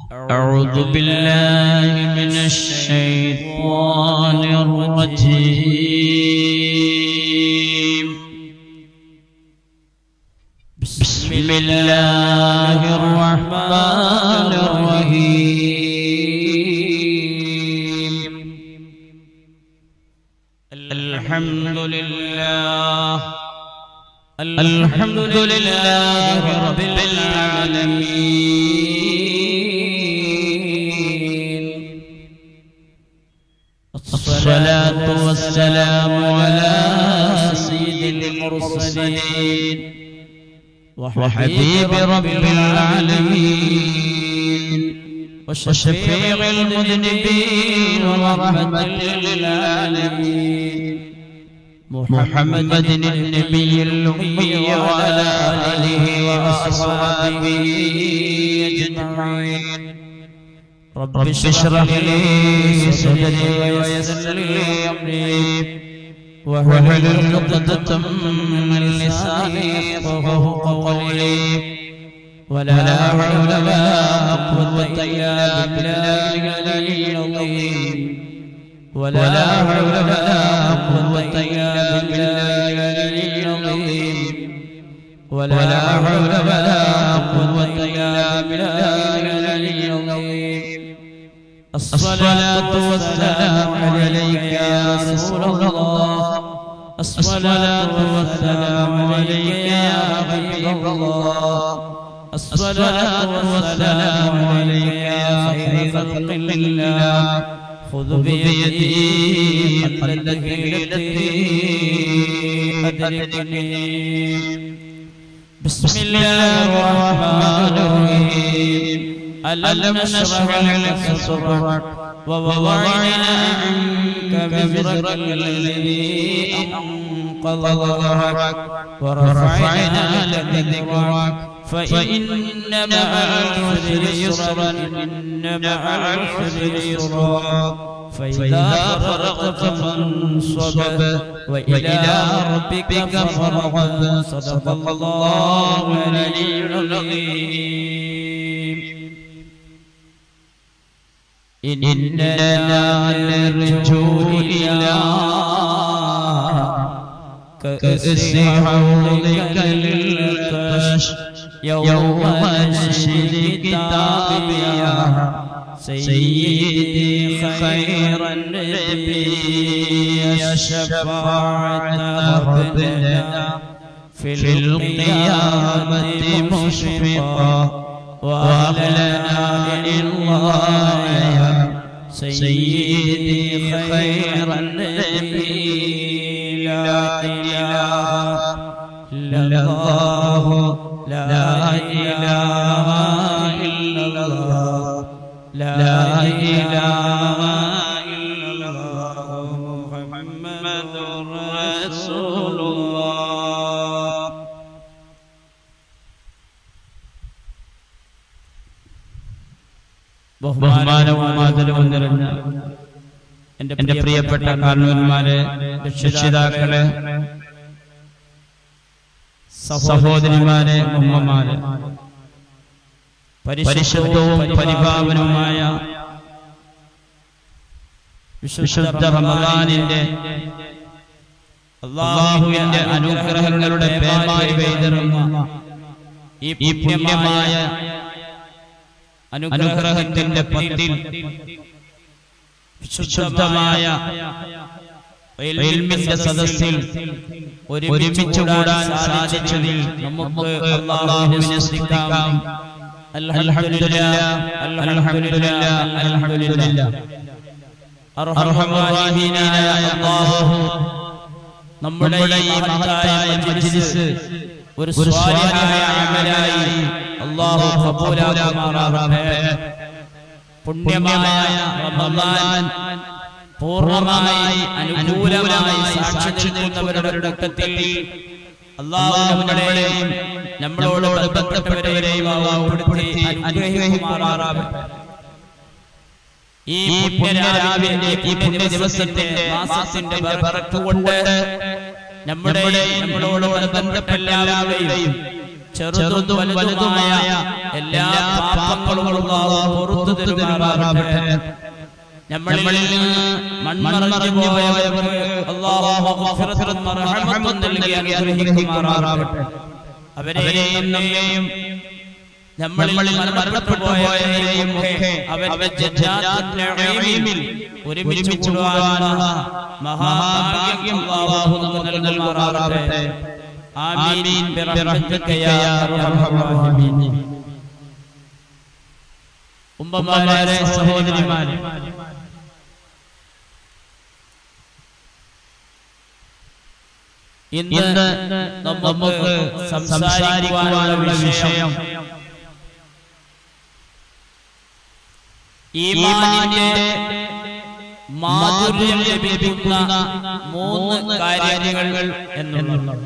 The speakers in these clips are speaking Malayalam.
أعوذ بالله من الشيطان الرجيم بسم الله الرحمن الرحيم الحمد لله الحمد لله رب العالمين الصلاة والسلام على سيد المرسلين وحبيب رب العالمين وشفيع المذنبين ورحمة للعالمين محمد النبي الأمي وعلى آله وأصحابه أجمعين رب اشرح لي صدري ويسر لي أمري واحلل عقدة من لساني يفقه قولي ولا حول ولا قوة إلا بالله العلي العظيم ولا حول ولا قوة إلا بالله العلي العظيم ولا حول ولا قوة إلا بالله العلي العظيم الصلاة والسلام عليك يا رسول الله الصلاة والسلام عليك يا حبيب الله الصلاة والسلام عليك يا خير خلق الله خذ بيدي حتى التي بسم الله الرحمن الرحيم ألم نشرح لك صدرك ووضعنا عنك وزرك الذي أنقض ظهرك ورفعنا لك ذكرك فإن مع العسر يسرا إن مع العسر يسرا فإذا فرغت فانصب وإلى ربك فارغب صدق الله العلي العظيم إننا نرجو إلى كأس حوضك للكش يوم نشر كتابيا سيدي خير النبي شفاعة ربنا في القيامة مشفقا وأهلنا الله يا سيدي خير النبي لا إله إلا الله لا إله إلا الله لا إله إلا الله محمد رسول الله ബഹുമാനവും ആദരവും നിറഞ്ഞ എന്റെ പ്രിയപ്പെട്ട കാരണവന്മാരെ രക്ഷിതാക്കളെ സഹോദരിമാരെ ഉമ്മമാരെ പരിശുദ്ധവും പരിപാവനവുമായ വിശുദ്ധ റമദാനിന്റെ അള്ളാഹുവിന്റെ അനുഗ്രഹങ്ങളുടെ പേമായി പെയ്തിറങ്ങുന്ന ഈ പുണ്യമായ അനുഗ്രഹത്തിന്റെ പത്തിൽ വിശുദ്ധമായ ഇൽമിന്റെ സദസ്സിൽ ഒരുമിച്ച് കൂടാൻ സാധിച്ചതിൽ നമുക്ക് അള്ളാഹുവിനെ സ്തുതിക്കാം അൽഹംദുലില്ലാ അൽഹംദുലില്ലാ അൽഹംദുലില്ലാ അർഹമുറാഹിമീനായ അല്ലാഹു നമ്മുടെ ഈ മഹത്തായ മജ്ലിസ് ഒരു സ്വാലിഹായ അമലായി അല്ലാഹു കബൂലാക്കുമാറാകട്ടെ പുണ്യമായ റമദാൻ പൂർണ്ണമായി അനുകൂലമായി സാക്ഷ്യം നിൽക്കുന്നവരുടെ കൂട്ടത്തിൽ അള്ളാഹു നമ്മളെയും നമ്മളോട് ബന്ധപ്പെട്ടവരെയും അള്ളാഹു ഉൾപ്പെടുത്തി അനുഗ്രഹിക്കുമാറാകട്ടെ ഈ പുണ്യരാവിന്റെ ഈ പുണ്യ ദിവസത്തിന്റെ മാസത്തിന്റെ ബറക്ക് കൊണ്ട് നമ്മുടെ നമ്മളോട് ബന്ധപ്പെട്ട എല്ലാവരെയും ചെറുതും വലുതുമായ എല്ലാ പാപങ്ങളും അല്ലാഹു പുറത്തു തരുമാറാകട്ടെ നമ്മളിൽ നിന്ന് മൺമറഞ്ഞു പോയവർക്ക് അല്ലാഹു മഗ്ഫിറത്തും റഹ്മത്തും നൽകി അനുഗ്രഹിക്കുമാറാകട്ടെ അവരെയും നമ്മെയും നമ്മളിൽ മരണപ്പെട്ടു പോയവരെയും ഒക്കെ അവരുടെ ജന്നാത്തുൽ ഒരുമിച്ച് കൂടുവാനുള്ള മഹാഭാഗ്യം അല്ലാഹു നമുക്ക് നൽകുമാറാകട്ടെ ആമീൻ ബിറഹ്മതിക യാ അർഹമർ റഹീമീൻ ഉമ്മമാരെ സഹോദരിമാരെ ഇന്ന് നമുക്ക് സംസാരിക്കുവാനുള്ള വിഷയം ഈമാനിന്റെ മാധുര്യം ലഭിക്കുന്ന മൂന്ന് കാര്യങ്ങൾ എന്നുള്ളത്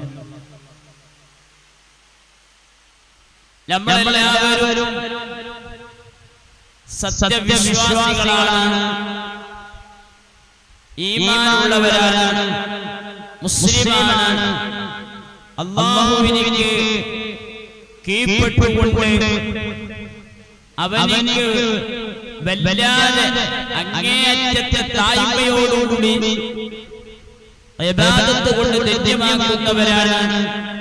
നമ്മളെല്ലാവരും സത്യവിശ്വാസികളാണ് ഈമാനുള്ളവരാണ് മുസ്ലിമാണ് അള്ളാഹുവിനിക്ക് കീഴ്പ്പെട്ടുകൊണ്ട് അവനിക്ക് വല്ലാതെ അങ്ങേയറ്റത്തെ തായ്മയോടുകൂടി ഇബാദത്ത് കൊണ്ട് ധന്യമാക്കുന്നവരാണ്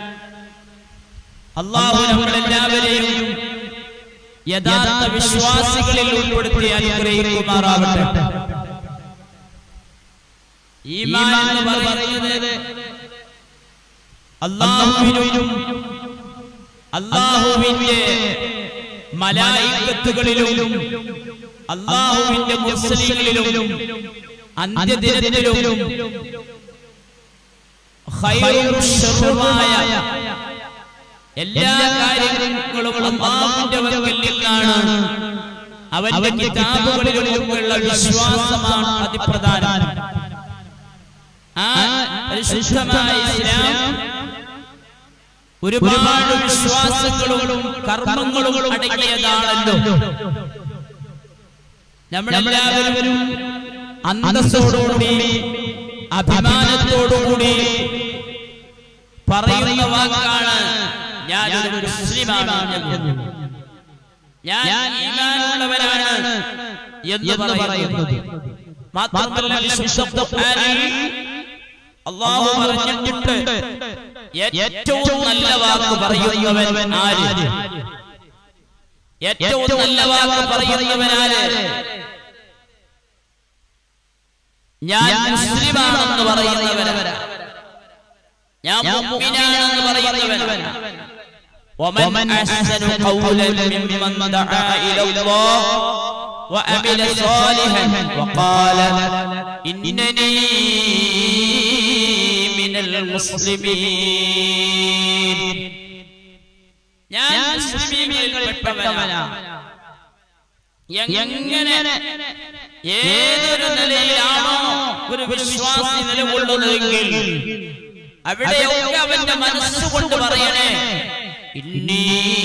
അള്ളാഹു നമ്മളെല്ലാവരെയും യഥാർത്ഥ വിശ്വാസികളിൽ ഉൾപ്പെടുത്തി അനുഗ്രഹിക്കുമാറാവട്ടെ ഈമാൻ എന്ന് പറയുന്നത് അള്ളാഹുവിനും അള്ളാഹുവിന്റെ മലായിക്കത്തുകളിലും അള്ളാഹുവിന്റെ മുസ്ലിങ്ങളിലും അന്ത്യദിനത്തിലും ഖൈറും ശർറുമായ എല്ലാ കാര്യങ്ങളും അള്ളാഹുവിന്റെ വകയിൽ നിന്നാണ് അവന്റെ കിതാബുകളിലുമുള്ള വിശ്വാസമാണ് അതിപ്രധാനം ആ പരിശുദ്ധമായ ഇസ്ലാം ഒരുപാട് വിശ്വാസങ്ങളും കർമ്മങ്ങളും അടങ്ങിയതാണല്ലോ നമ്മളെല്ലാവരും അന്തസ്സോടുകൂടി അഭിമാനത്തോടുകൂടി പറയുന്ന വാക്കാണ് ഞാൻ ഒരു മുസ്ലിമാണ് എന്ന്. ഞാൻ ഈമാനുള്ളവനാണ് എന്ന് പറയുന്നത് മാത്രമല്ല വിശുദ്ധ ഖുർആനിൽ അള്ളാഹു പറഞ്ഞിട്ടുണ്ട് ഏറ്റവും നല്ല വാക്ക് പറയുന്നവൻ ആര് ഏറ്റവും നല്ല വാക്ക് പറയുന്നവൻ ആര് ഞാൻ മുസ്ലിമാണെന്ന് പറയുന്നവൻ ഞാൻ മുഅ്മിനാണെന്ന് പറയുന്നവൻ ومن أحسن قولا ممن دعا إلى الله وعمل صالحا وقال إنني من المسلمين ഞാൻ മുസ്ലിമീങ്ങളിൽപ്പെട്ടവനാ എങ്ങനെ ഏതൊരു നിലയിലാണോ ഒരു വിശ്വാസി നിലകൊള്ളുന്നതെങ്കിൽ അവിടെയൊക്കെ അവന്റെ മനസ്സുകൊണ്ട് പറയണേ ഇന്നീ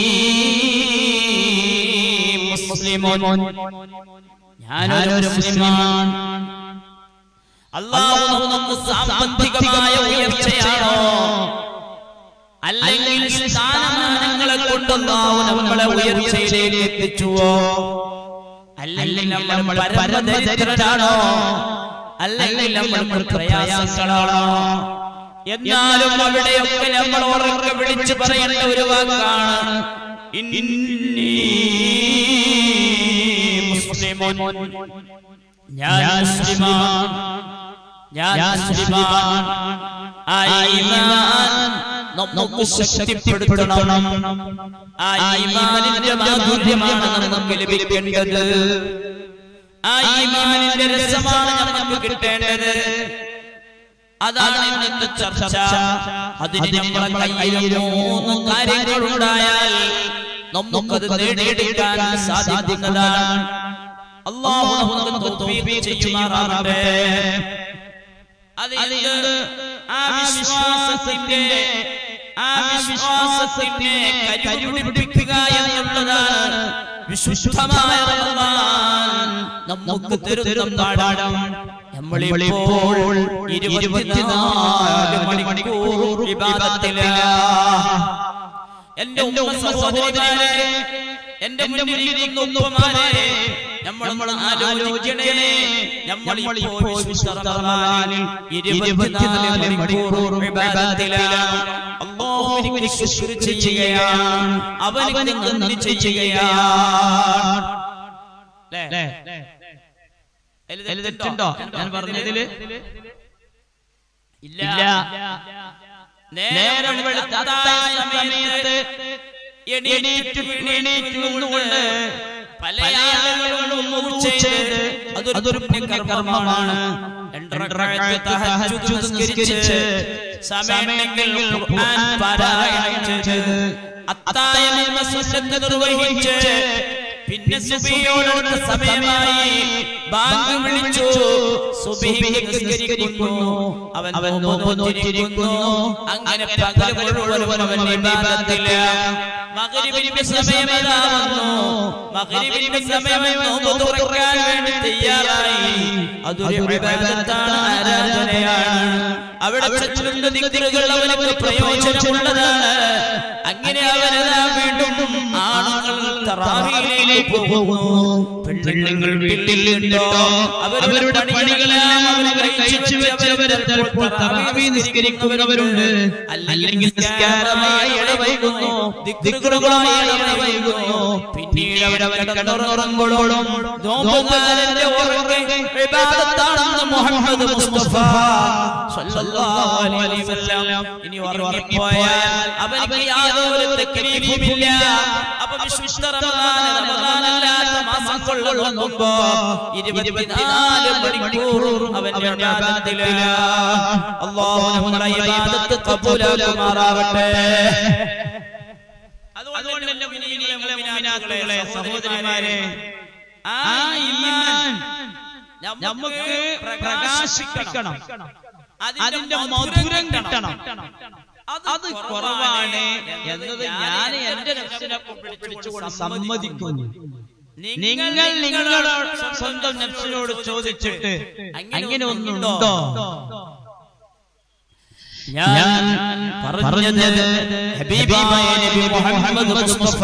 മുസ്ലിമോൻ ഞാനൊരു മുസ്ലിമാണ് അള്ളാഹു നമുക്ക് സാമ്പത്തികമായ ഉയർച്ചയാണോ അല്ലെങ്കിൽ സ്ഥാനമാനങ്ങളെ കൊണ്ട് അള്ളാഹു നമ്മളെ ഉയർച്ചയിലേക്ക് എത്തിച്ചുവോ അല്ലെങ്കിൽ നമ്മൾ പരമദരിദ്രരാണോ അല്ലെങ്കിൽ നമ്മൾ പ്രയാസങ്ങളാണോ എന്നാലും അവിടെയൊക്കെ നമ്മൾ ഉറക്കെ വിളിച്ചു പറയേണ്ട ഒരു വാക്കാണ് ഇന്നീ മുസ്ലിമോൻ ഞാൻ മുസ്ലിമാൻ ഞാൻ മുസ്ലിമാൻ ആ ഈമാൻ നമുക്ക് ശക്തിപ്പെടുത്തണം ആ ഈമാനിന്റെ മാധുര്യമാണ് നമുക്ക് ലഭിക്കേണ്ടത് ആ ഈമാനിന്റെ രസമാണ് നമുക്ക് കിട്ടേണ്ടത് അതാണ് ഇന്നത്തെ ചർച്ച അതിന് നമ്മളെ കയ്യിൽ മൂന്ന് കാര്യങ്ങളുണ്ടായാൽ നമുക്കത് നേടിയെടുക്കാൻ സാധിക്കുന്നതാണ് അള്ളാഹു നമുക്ക് തൗഫീഖ് ചെയ്യുമാറാകട്ടെ അതിന് ആ വിശ്വാസത്തിന്റെ ആ വിശ്വാസത്തിന്റെ കരുപിടിപ്പിക്കുക എന്നുള്ളതാണ് വിശുദ്ധമായ റമദാൻ നമുക്ക് തരുന്ന പാഠം നമ്മളിപ്പോൾ ഇരുപത്തിനാല് മണിക്കൂർ ഇബാദത്തിലാണ് എന്റെ ഉമ്മ സഹോദരിമാരെ എന്റെ മുന്നിലിരിക്കുന്ന ഉപ്പമാരെ നമ്മൾ ആലോചിക്കണേ നമ്മൾ ഇപ്പോൾ വിശുദ്ധ റമദാനിൽ ഇരുപത്തിനാല് മണിക്കൂറും ഇബാദത്തിലാണ് അല്ലാഹുവിനെ ശുക്ർ ചെയ്യുകയാണ് അവന് നന്ദി ചെയ്യുകയാണ് ല്ലേ? അതില് തെറ്റുണ്ടോ ഞാൻ പറഞ്ഞതില് ഇല്ല നേരം വെളുത്തായ സമയത്ത് എണീറ്റ് എണീറ്റ് നിന്നുകൊണ്ട് പല ആളുകളും ഒന്നു ചെയ്ത് അതൊരു പുണ്യകർമ്മമാണ് രണ്ടരക്കാലത്ത് തഹജ്ജുദ് നിസ്കരിച്ച് സമയമെങ്കിൽ ഖുർആൻ പാരായണം ചെയ്ത് അത്തായം സുന്നത്ത് നിർവഹിച്ച് പിന്നെ സുബഹിയോടുള്ള സമയമായി ബാങ്ക് വിളിച്ചു സുബഹി നിസ്കരിക്കുന്നു അവൻ അവൻ നോമ്പ് നോറ്റിരിക്കുന്നു അങ്ങനെ പകൽ മുഴുവൻ അവൻ ഇബാദത്തിലാണ് മഗ്രിബിന്റെ സമയമതാ വന്നു മഗ്രിബിന്റെ സമയം നോമ്പ് തുറക്കാൻ വേണ്ടി തയ്യാറായി അതൊരു ഇബാദത്താണ് ആരാധനയാണ് അവിടെ വെച്ചുള്ള ദിക്റുകൾ അവനക്ക് പ്രയോജനമുള്ളതാണ് അങ്ങനെ അവനതാ വീണ്ടും ആണുങ്ങൾ തറാവിയിലേക്ക് പോകുന്നു പെണ്ണുങ്ങൾ വീട്ടിലുണ്ടോ അവരുടെ പണികളെല്ലാം അവർ കഴിച്ചു വെച്ചവര് ചിലപ്പോൾ തറാവി നിസ്കരിക്കുന്നവരുണ്ട് അല്ലെങ്കിൽ നിസ്കാരമായി ഇടവൈകുന്നു ദിക്റുകളുമായി ഇടവൈകുന്നു പിന്നീട് അവരവരുടെ കിടന്നുറങ്ങോളം നോമ്പുകാരന്റെ ഉറങ്ങ ഇബാദത്താണെന്ന് മുഹമ്മദ് മുസ്തഫ സല്ലല്ലാഹു അലൈഹി വസല്ലം ഇനി ഉറങ്ങിപ്പോയാൽ അവന് യാതൊരു തക്ലീഫുമില്ല അപ്പൊ വിശുദ്ധ റമദാൻ റമദാനല്ലാത്ത മാസങ്ങൾ വന്നുമ്പോ ഇരുപത്തിനാല് മണിക്കൂറും അവന്റെ ഇബാദത്തിലാണ് അല്ലാഹു നമ്മുടെ ഇബാദത്ത് കബൂലാക്കുമാറാവട്ടെ അതുകൊണ്ട് എന്റെ മുഅ്മിനീങ്ങളെ മുഅ്മിനാത്തുകളെ സഹോദരിമാരെ ആ ഈമാൻ നമുക്ക് പ്രകാശിക്കണം അതിന്റെ മധുരം കിട്ടണം അത് കുറവാണ് എന്നത് ഞാൻ എന്റെ നഫ്സിനെ പിടിച്ചുകൊണ്ട് സമ്മതിക്കുന്നു നിങ്ങൾ നിങ്ങളുടെ സ്വന്തം നഫ്സിനോട് ചോദിച്ചിട്ട് അങ്ങനെ ഒന്നുണ്ടോ ഞാൻ പറഞ്ഞത് ഹബീബായ നബി മുഹമ്മദ് മുസ്തഫ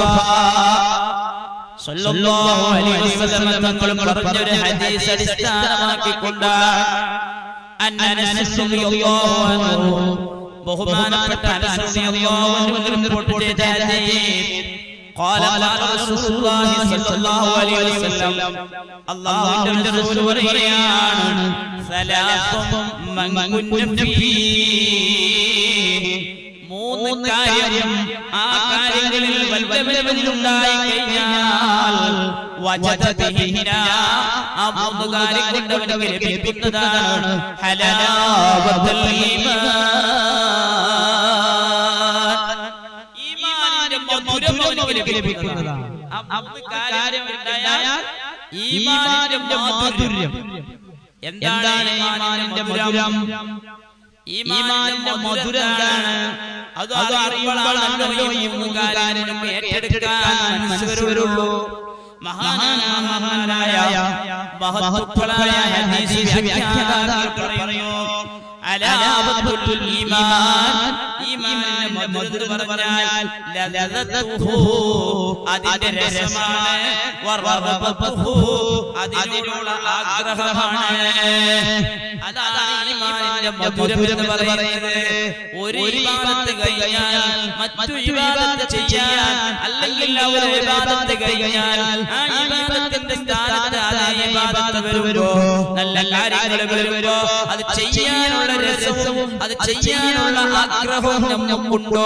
സല്ലല്ലാഹു അലൈഹി വസല്ലം തങ്ങൾ പറഞ്ഞൊരു ഹദീസ് അടിസ്ഥാനമാക്കിക്കൊണ്ടാണ് അന്നനസ് റളിയല്ലാഹു അൻഹു ബഹുമാനപ്പെട്ട അനസ് റളിയല്ലാഹു അൻഹു റിപ്പോർട്ട് ചെയ്ത ഹദീസ് قال قال رسول الله صلى الله عليه وسلم അല്ലാഹുവിന്റെ റസൂൽ പറയുകയാണ് സലാത്തും മൻ കുന്ന ഫീഹി മൂന്ന് കാര്യം ആ കാര്യങ്ങളിൽ വല്ലവനുണ്ടായി കഴിഞ്ഞാൽ വജദ ബിഹിന ആ മൂന്ന് കാര്യം കൊണ്ട് അവന് ലഭിക്കുന്നതാണ് ഹലാവത്തുൽ ഈമാൻ ഈമാനിന്റെ മധുരം അവന് ലഭിക്കുന്നതാണ് ആ മൂന്ന് കാര്യം ഉണ്ടായാൽ ഈമാനിന്റെ മാധുര്യം എന്താണ് ഈമാനിന്റെ മധുരം ഈമാനിന്റെ മധുരം എന്താണ് അത് അത് അറിയുമ്പോഴാണല്ലോ ഈ മൂന്ന് കാര്യങ്ങളും ഏറ്റെടുക്കാൻ മനസ്സ് വരുള്ളൂ മഹാനായ മഹാനായ മഹത്തുക്കളായ ഹദീസ് വ്യാഖ്യാതാക്കൾ പറയുന്നു അലാവത്തുൽ ഈമാൻ ഈമാനിന്റെ മധുരം പറഞ്ഞാൽ ലദതതുഹു അതിന്റെ രസമാണ് വർവറബതുഹു അതിനോടുള്ള ആഗ്രഹമാണ് അതാണ് ഈമാനിന്റെ മധുരം എന്ന് പറയുന്നത് ഒരു ഇബാദത്ത് കഴിഞ്ഞാൽ മറ്റു ഇബാദത്ത് ചെയ്യാൻ അല്ലെങ്കിൽ ഒരു ഇബാദത്ത് കഴിഞ്ഞാൽ ആ ഇബാദത്തിന്റെ സ്ഥാനത്ത് അതേ ഇബാദത്ത് വരുമോ നല്ല കാര്യങ്ങൾ വരുമോ അത് ചെയ്യാനുള്ള രസവും അത് ചെയ്യാനുള്ള ആഗ്രഹവും നമുക്കുണ്ടോ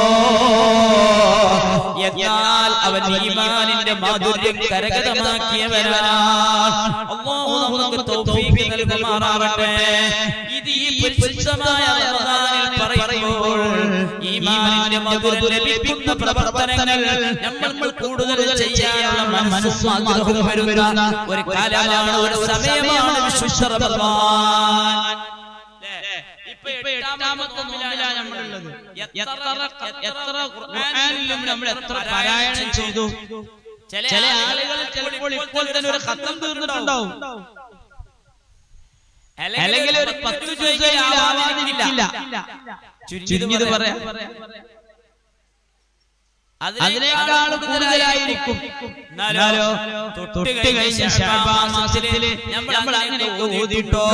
എന്നാൽ അവൻ ഈമാനിന്റെ മാധുര്യം കരകതമാക്കിയവനാണ് അല്ലാഹു നമുക്ക് തൗഫീഖ് നൽകുമാറാവട്ടെ ഇത് ഈ പരിശുദ്ധമായ റമദാനിൽ പറയുമ്പോൾ ഈമാനിന്റെ മധുരം ലഭിക്കുന്ന പ്രവർത്തനങ്ങൾ നമ്മൾ കൂടുതൽ ചെയ്യാനുള്ള മനസ്സും ആഗ്രഹവും വരുന്ന ഒരു കാലമാണ് ഒരു സമയമാണ് വിശുദ്ധ റമദാൻ ഇപ്പൊ എട്ടാമത്തെ നോമ്പിലാണ് നമ്മളുള്ളത് എത്ര എത്ര ഖുർആനിലും നമ്മൾ എത്ര പാരായണം ചെയ്തു ചില ആളുകൾ ചിലപ്പോൾ ഇപ്പോൾ തന്നെ ഒരു ഖത്തം തീർന്നിട്ടുണ്ടാവും അല്ലെങ്കിൽ ഒരു പത്ത് ആവാതിരിക്കില്ല ചുരുങ്ങിയത് പറയാം അതിനേക്കാൾ കൂടുതലായിരിക്കും എന്നാലോ തൊട്ട് കഴിഞ്ഞ ശഅബാൻ മാസത്തില് നമ്മൾ അങ്ങനെ ഓതിട്ടോ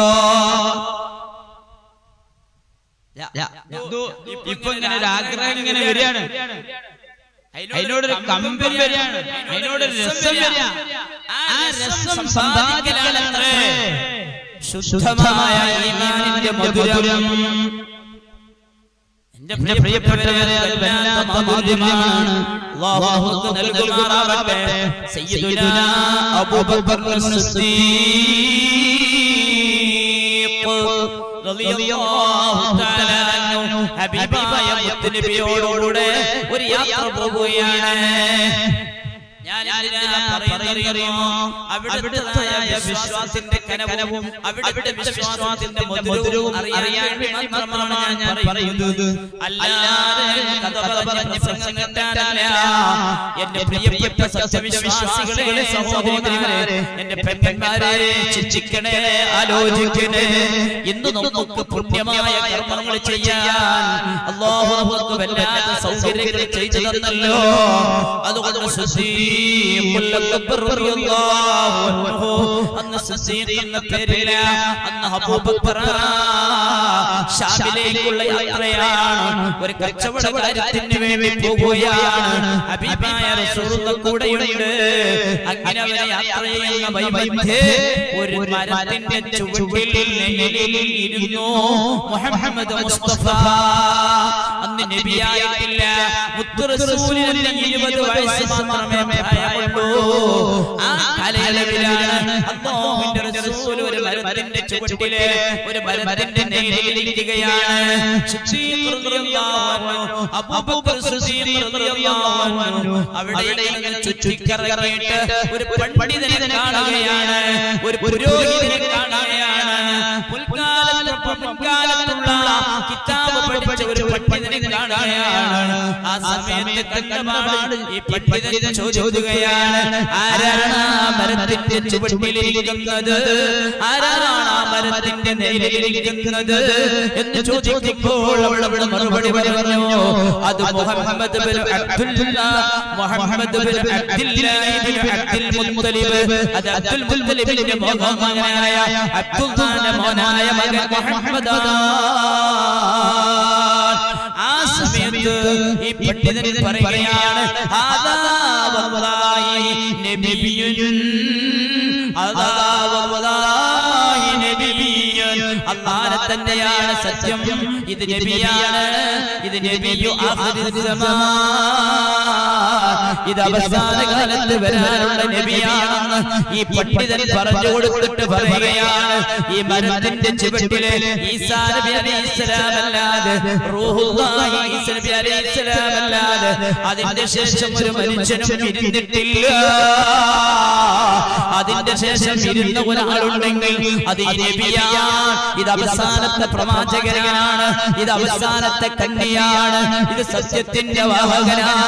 ഇപ്പൊ ഇങ്ങനെ ഒരു ആഗ്രഹം ഇങ്ങനെ വരികയാണ് അതിനോടൊരു കമ്പം വരികയാണ് അതിനോടൊരു രസം വരിക ആ രസം സമ്പാദിക്കലാണത്രേ ശുദ്ധമായ ഈമാനിന്റെ മധുരം എന്റെ പ്രിയപ്പെട്ടവരെ അത് വല്ലാത്ത മാധുര്യമാണ് അല്ലാഹു നമുക്ക് നൽകുമാറാവട്ടെ സയ്യിദുനാ അബൂബക്കർ സിദ്ദീഖ് റളിയല്ലാഹു തആല അൻഹു ഹബീബായ മുത്തുനബിയോടുകൂടെ ഒരു യാത്ര പോകുകയാണ് ഞാൻ എന്തിനാ പറയുന്നറിയുമോ അവിടുത്തെ വിശ്വാസത്തിന്റെ കനവും അവിടുത്തെ വിശ്വാസത്തിന്റെ മധുരവും അറിയാൻ വേണ്ടി മാത്രമാണ് ഞാൻ പറയുന്നത് അല്ലാതെ കഥ പറഞ്ഞ് പ്രസംഗം കിട്ടാനല്ല എന്റെ പ്രിയപ്പെട്ട സത്യവിശ്വാസികളെ സഹോദരിമാരെ എന്റെ പെണ്ണന്മാരെ ചിന്തിക്കണേ ആലോചിക്കണേ ഇന്ന് നമുക്ക് പുണ്യമായ കർമ്മങ്ങൾ ചെയ്യാൻ അള്ളാഹു നമുക്ക് വല്ലാത്ത സൗകര്യങ്ങൾ ചെയ്തു തന്നല്ലോ അതുകൊണ്ട് സുസീഖുൽ അക്ബർ റളിയല്ലാഹു അൻഹു അന്ന് സുസീഖ് എന്ന പേരില്ല അന്ന് അബൂബക്കർ ഷാമിലേക്കുള്ള യാത്രയാണ് ഒരു കച്ചവട കാര്യത്തിന് വേണ്ടി പോകുകയാണ് ഹബീബായ റസൂലുള്ള കൂടെയുണ്ട് അങ്ങനെ അവരെ യാത്ര ചെയ്യുന്ന വൈമധ്യേ ഒരു മരത്തിന്റെ ചുവട്ടിൽ നിഴലിൽ ഇരുന്നു മുഹമ്മദ് മുസ്തഫ അന്ന് നബിയായിട്ടില്ല മുത്തു റസൂലിന് ഇരുപത് വയസ്സ് മാത്രമേ പ്രായമുള്ളൂ ആ കാലയളവിലാണ് അല്ലാഹുവിന്റെ റസൂൽ ഒരു മരത്തിന്റെ ചുവട്ടിലെ ഒരു മരത്തിന്റെ നിഴലിലിരിക്കുകയാണ് സിദ്ദീഖ് റളിയല്ലാഹു അൻഹു അബൂബക്കർ സിദ്ദീഖ് റളിയല്ലാഹു അൻഹു അവിടെ ഇങ്ങനെ ചുറ്റിക്കറങ്ങിയിട്ട് ഒരു പണ്ഡിതനെ കാണുകയാണ് ഒരു പുരോഹിതനെ കാണുകയാണ് മുൻകാലത്ത് മുൻകാലത്തുള്ള കിതാബ് പഠിച്ച ഒരു പണ്ഡിതനെ കാണുകയാണ് ആ സമയത്ത് കണ്ടപാട് ഈ പണ്ഡിതൻ ചോദിക്കുകയാണ് ആരാണ് ആ മരത്തിന്റെ ചുവട്ടിലിരിക്കുന്നത് ആരാണ് ആ മരത്തിന്റെ നേരിലിരിക്കുന്നത് എന്ന് ചോദിക്കുമ്പോൾ അവൾ അവിടെ മറുപടി പറഞ്ഞു അത് Muhammad bin Abdullah Muhammad bin Abdullahi bin Abdul Muttalib അത് അബ്ദുൽ മുത്തലിബിന്റെ മകനായ അബ്ദുല്ലാന്റെ മോനായ മകൻ മുഹമ്മദ് ആ സമയത്ത് ഈ പണ്ഡിതൻ പറയുകയാണ് ആദാ വല്ലാഹി നബിയുൻ അദാ വല്ലാഹി നബിയുൻ അല്ലാഹ് തന്നെയാണ് സത്യം ഇത് നബിയാണ് ഇത് നബിയു ആഖിർ സമാൻ ഇത് അവസാന കാലത്ത് വരാനുള്ള നബിയാണെന്ന് ഈ പണ്ഡിതൻ പറഞ്ഞു കൊടുത്തിട്ട് പറയുകയാണ് ഈ മരത്തിന്റെ ചുവട്ടിലെ ഈസാ നബി അലൈഹിസ്സലാം അല്ലാതെ റൂഹുല്ലാഹി ഈസാ നബി അലൈഹിസ്സലാം അല്ലാതെ അതിന്റെ ശേഷം ഒരു മനുഷ്യനും ഇരുന്നിട്ടില്ല അതിന്റെ ശേഷം ഇരുന്ന ഒരാളുണ്ടെങ്കിൽ അത് ഈ നബിയാണ് ഇത് അവസാനത്തെ പ്രവാചകനാണ് ഇത് അവസാനത്തെ കണ്ണിയാണ് ഇത് സത്യത്തിന്റെ വാഹകനാണ്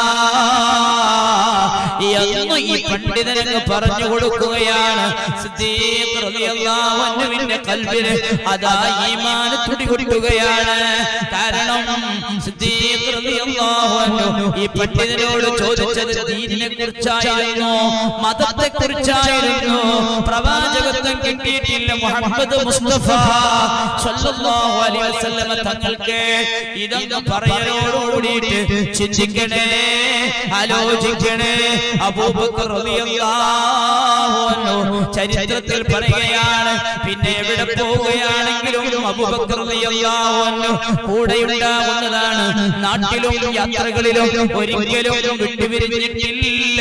എന്ന് ഈ പണ്ഡിതനങ്ങ് പറഞ്ഞു കൊടുക്കുകയാണ് സിദ്ദീഖ് റളിയല്ലാഹു അൻഹുവിന്റെ കൽബില് അതാ ഈമാൻ തുടി കൊടുക്കുകയാണ് കാരണം സിദ്ദീഖ് റളിയല്ലാഹു അൻഹു ഈ പണ്ഡിതനോട് ചോദിച്ചത് ദീനിനെ കുറിച്ചായിരുന്നു മതത്തെ കുറിച്ചായിരുന്നു പ്രവാചകത്വം കിട്ടിയിട്ടില്ല മുഹമ്മദ് മുസ്തഫ സല്ലല്ലാഹു അലൈഹി വസല്ലം തങ്ങൾക്ക് ഇതൊക്കെ പറയലോടുകൂടിയിട്ട് ചിന്തിക്കണേ ആലോചിക്കണേ അബൂബക്കർ റളിയല്ലാഹു അൻഹു ചരിത്രത്തിൽ പറയുകയാണ് പിന്നെ എവിടെ പോവുകയാണെങ്കിലും അബൂബക്കർ റളിയല്ലാഹു അൻഹു കൂടെ ഉണ്ടാവുന്നതാണ് നാട്ടിലും യാത്രകളിലും ഒരിക്കലും വിട്ടുപിരിഞ്ഞിട്ടില്ല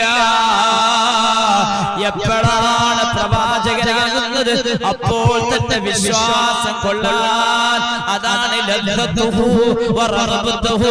എപ്പോഴാണ് പ്രവാചകനാകുന്നത് അപ്പോൾ തന്നെ വിശ്വാസം കൊള്ളാൻ അതാണ് ലബ്ധത്തുഹു വറഹബത്തുഹു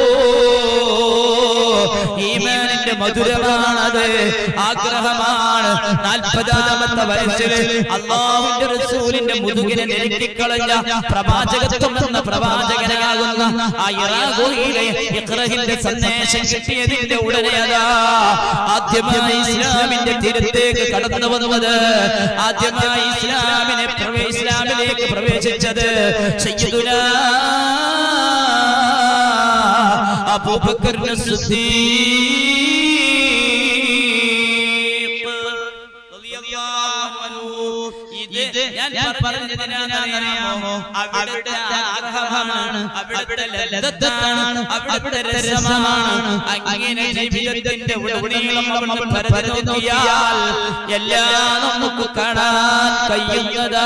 ഈമാനിന്റെ മധുരമാണത് ആഗ്രഹമാണ് നാൽപ്പതാമത്തെ വയസ്സിൽ അള്ളാഹുവിന്റെ റസൂലിന്റെ മുതുകിനെ നെരുക്കിക്കളഞ്ഞ പ്രവാചകത്വം എന്ന പ്രവാചകനാകുന്ന ആ ഇറാഖോയിലെ ഇഖ്റഹിന്റെ സന്ദേശം കിട്ടിയതിന്റെ ഉടനെ അതാ ആദ്യമായി ഇസ്ലാമിന്റെ തീരത്തേക്ക് കടന്നു വന്നത് ആദ്യമായി ഇസ്ലാമിനെ പ്രവേ- ഇസ്ലാമിലേക്ക് പ്രവേശിച്ചത് സയ്യിദുനാ അബൂബക്കറിന് ഇത് ഞാൻ പറഞ്ഞതിനാണെന്നറിയാമോ അവിടുത്തെ ആഗ്രഹമാണ് അവിടുത്തെ ലദ്ദത്താണ് അവിടുത്തെ രസമാണ് അങ്ങനെ ജീവിതത്തിന്റെ ഉടനീളം നമ്മൾ പരതി നോക്കിയാൽ എല്ലാം നമുക്ക് കാണാൻ കഴിയുന്നതാ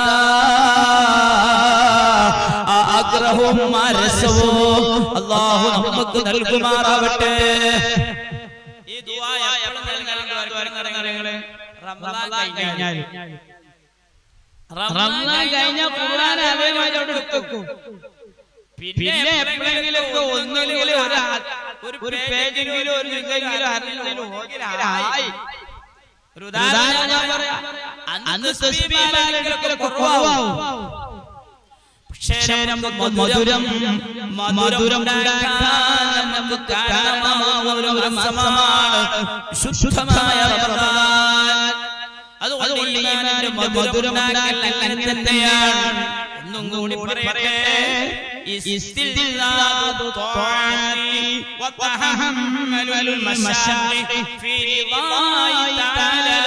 ആ ആഗ്രഹവും ആ രസവും അള്ളാഹു നമുക്ക് നൽകുമാറാവട്ടെ ഈ ദുആ എപ്പോഴും നൽകുന്നവർക്ക് റമദാൻ കഴിഞ്ഞാൽ റമദാൻ കഴിഞ്ഞാൽ ഖുർആൻ അതേമാതിരി അവിടെ എടുക്കും പിന്നെ എപ്പോഴെങ്കിലൊക്കെ ഒന്നെങ്കിലും ഒരു ആ- ഒരു പേജെങ്കിലും ഒരു ഇതെങ്കിലും അറിഞ്ഞെങ്കിലും ഓതിലായി ഒരു ഉദാഹരണം ഞാൻ പറയാം അന്ന് തസ്ബീഹിലൊക്കെ കുറവാവും പക്ഷേ നമുക്ക് മധുരം മധുരം ഉണ്ടാക്കാൻ നമുക്ക് കാരണമാവുന്ന ഒരു മാസമാണ് ശുദ്ധമായ റമദാൻ അതുകൊണ്ട് ഈമാനിന്റെ മധുരം ഉണ്ടാക്കൽ അങ്ങനെ തന്നെയാണ് ഒന്നും കൂടി പറയട്ടെ ഇസ്തിൽദാദു ത്വാഅത്തി വതഹമ്മലുൽ മശാഖി ഫീ റിളായി തആല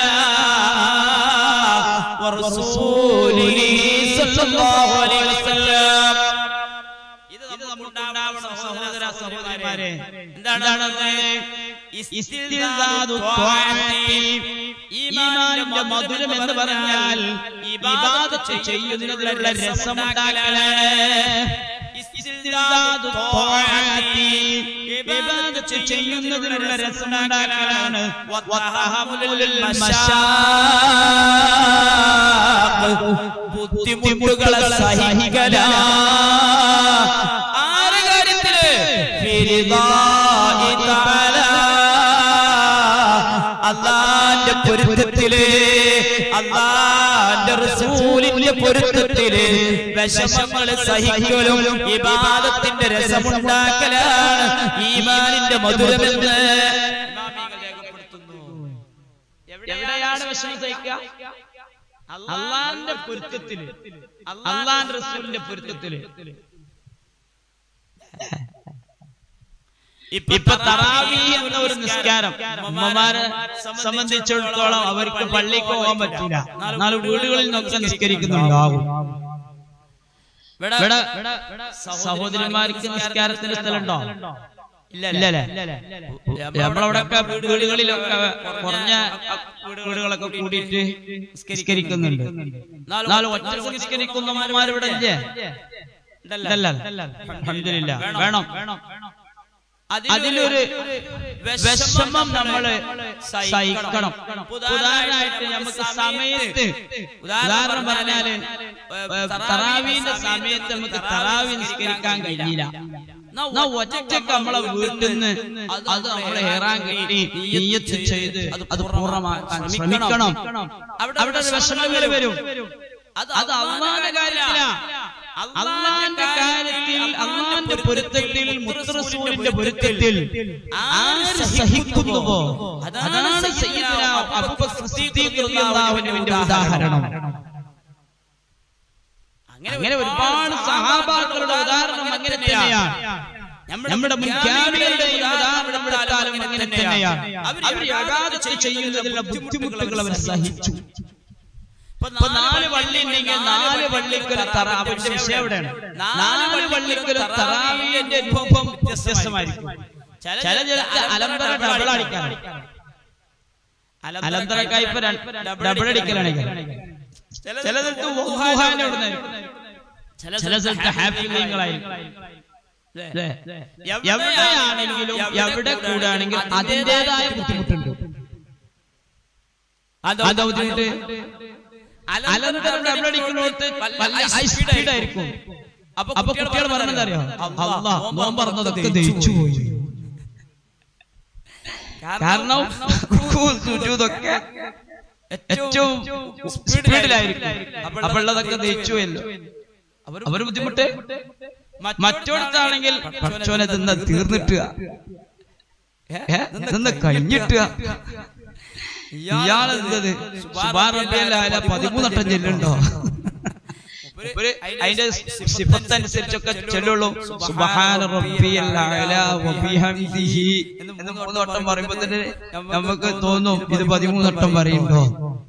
വറസൂലിഹി സ്വല്ലല്ലാഹു അലൈഹി വസല്ലം ഇത് നമുക്കുണ്ടാവണം സഹോദര സഹോദരിമാരെ എന്താണെന്ന് ഇസ്തിൽദാദു ത്വാഅത്തി ഈമാനിന്റെ മധുരം എന്ന് പറഞ്ഞാൽ ഇബാദത്ത് ചെയ്യുന്നതിനുള്ള രസമുണ്ടാക്കലാണ് ഇസ്തിൽദാദു ത്വാഅത്തി ഇബാദത്ത് ചെയ്യുന്നതിനുള്ള രസമുണ്ടാക്കലാണ് വതഹമ്മുലുൽ മശാഖ് ബുദ്ധിമുട്ടുകളെ സഹിക്കല ആറ് കാര്യത്തില് ഫിരിദാഇ തആല. അള്ളാന്റെ പൊരുത്തത്തില് അള്ളാന്റെ റസൂലിന്റെ പൊരുത്തത്തില് വിഷമങ്ങൾ സഹിക്കലും ഇബാദത്തിന്റെ രസമുണ്ടാക്കലാണ് ഈമാനിന്റെ മധുരമെന്ന് ഇമാമികൾ രേഖപ്പെടുത്തുന്നു എവിടെയാണ് വിഷമം സഹിക്കുക അള്ളാന്റെ പൊരുത്തത്തില് അള്ളാന്റെ റസൂലിന്റെ പൊരുത്തത്തില് ഇപ്പൊ തറാവി എന്ന ഒരു നിസ്കാരം അമ്മമാരെ സംബന്ധിച്ചിടത്തോളം അവർക്ക് പള്ളിക്ക് പോകാൻ പറ്റില്ല നാല് വീടുകളിൽ നിന്നൊക്കെ നിസ്കരിക്കുന്നുണ്ടാകും ഇവിടെ സഹോദരിമാർക്ക് നിസ്കാരത്തിന് സ്ഥലമുണ്ടോ ഇല്ലല്ലേ നമ്മളവിടെയൊക്കെ വീടുകളിലൊക്കെ കുറഞ്ഞ വീടുകളൊക്കെ കൂടിയിട്ട് നിസ്കരിക്കുന്നുണ്ട് നാല് ഒറ്റ നിസ്കരിക്കുന്നവന്മാർ ഇവിടെ ഇല്ലേ ഇല്ലല്ല അൽഹംദുലില്ലാ. വേണം അതിലൊരു വിഷമം നമ്മള് സഹിക്കണം ഉദാഹരണമായിട്ട് നമുക്ക് സമയത്ത് ഉദാഹരണം പറഞ്ഞാല് തറാവീന്റെ സമയത്ത് നമുക്ക് തറാവി നിസ്കരിക്കാൻ കഴിയില്ല എന്നാ ഒറ്റയ്ക്ക് നമ്മളെ വീട്ടിൽ നിന്ന് അത് നമ്മളെ ഹെറാൻ കെട്ടി നീയത്ത് ചെയ്ത് അത് പൂർണ്ണമാക്കാൻ ശ്രമിക്കണം അവിടെ ഒരു വിഷമങ്ങൾ വരും അത് അള്ളാന്റെ കാര്യത്തിലാ അള്ളാന്റെ കാര്യത്തിൽ അള്ളാന്റെ പൊരുത്തത്തിൽ മുത്തറസൂലിന്റെ പൊരുത്തത്തിൽ ആര് സഹിക്കുന്നുവോ അതാണ് സയ്യിദുന അബൂബക്കർ സിദ്ദീഖ് റളിയല്ലാഹുവിന്റെ ഉദാഹരണം അങ്ങനെ ഒരുപാട് സഹാബാക്കളുടെ ഉദാഹരണം അങ്ങനെ തന്നെയാണ് നമ്മുടെ മുൻഗാമികളുടെ ഉദാഹരണം എടുത്താലും അങ്ങനെ തന്നെയാണ് അവർ യഥാർത്ഥ ചെയ്യുന്നതിലുള്ള ബുദ്ധിമുട്ടുകൾ അവർ സഹിച്ചു ഇപ്പൊ നാല് വള്ളി ഉണ്ടെങ്കിൽ നാല് വള്ളിക്കൊരു തറ അവരുടെ വിഷയം എവിടെയാണ് നാല് വള്ളിക്കൊരു തറാവിന്റെ അനുഭവം വ്യത്യസ്തമായിരിക്കും ചില ചില അലന്തര ഡബിൾ അടിക്കാനാണ് അലന്തരക്കായി ഇപ്പൊ ഡബിൾ അടിക്കലാണ് ചില സ്ഥലത്ത് വഹൂഹാന്റെ അവിടുന്ന് ചില സ്ഥലത്ത് ഹാപ്പിങ്ങളായിരിക്കും എവിടെയാണെങ്കിലും എവിടെ കൂടാണെങ്കിലും അതിൻ്റെതായ ബുദ്ധിമുട്ടുണ്ട് അതാ ബുദ്ധിമുട്ട് അലന്തരം ഡബിൾ അടിക്കുന്നോട്ട് ഹൈ സ്പീഡ് ആയിരിക്കും അപ്പൊ കുട്ടികൾ പറഞ്ഞത് അറിയോ അല്ലാ നോൻ പറഞ്ഞതൊക്കെ ദഹിച്ചു പോയി കാരണം സുജൂദൊക്കെ ഏറ്റവും സ്പീഡിലായിരിക്കും അപ്പോൾ ഉള്ളതൊക്കെ ദഹിച്ചുവല്ലോ അവർ ബുദ്ധിമുട്ട് മറ്റോടത്താണെങ്കിൽ പച്ചോനെ തിന്ന തീർന്നിട്ടുക തിന്ന് കഴിഞ്ഞിട്ടുക ഇയാളെന്തത് സുബാൻ റബ്ബിയല്ല പതിമൂന്നട്ടം ചെല്ലുണ്ടോ ഒരു അതിന്റെ സിഫത്ത് അനുസരിച്ചൊക്കെ ചൊല്ലുള്ളൂ സുബ്ഹാന റബ്ബിയൽ അഅല വബിഹംദിഹി എന്ന് മൂന്ന് വട്ടം പറയുമ്പോൾ തന്നെ നമുക്ക് തോന്നും ഇത് പതിമൂന്ന് വട്ടം പറയുന്നുണ്ടോ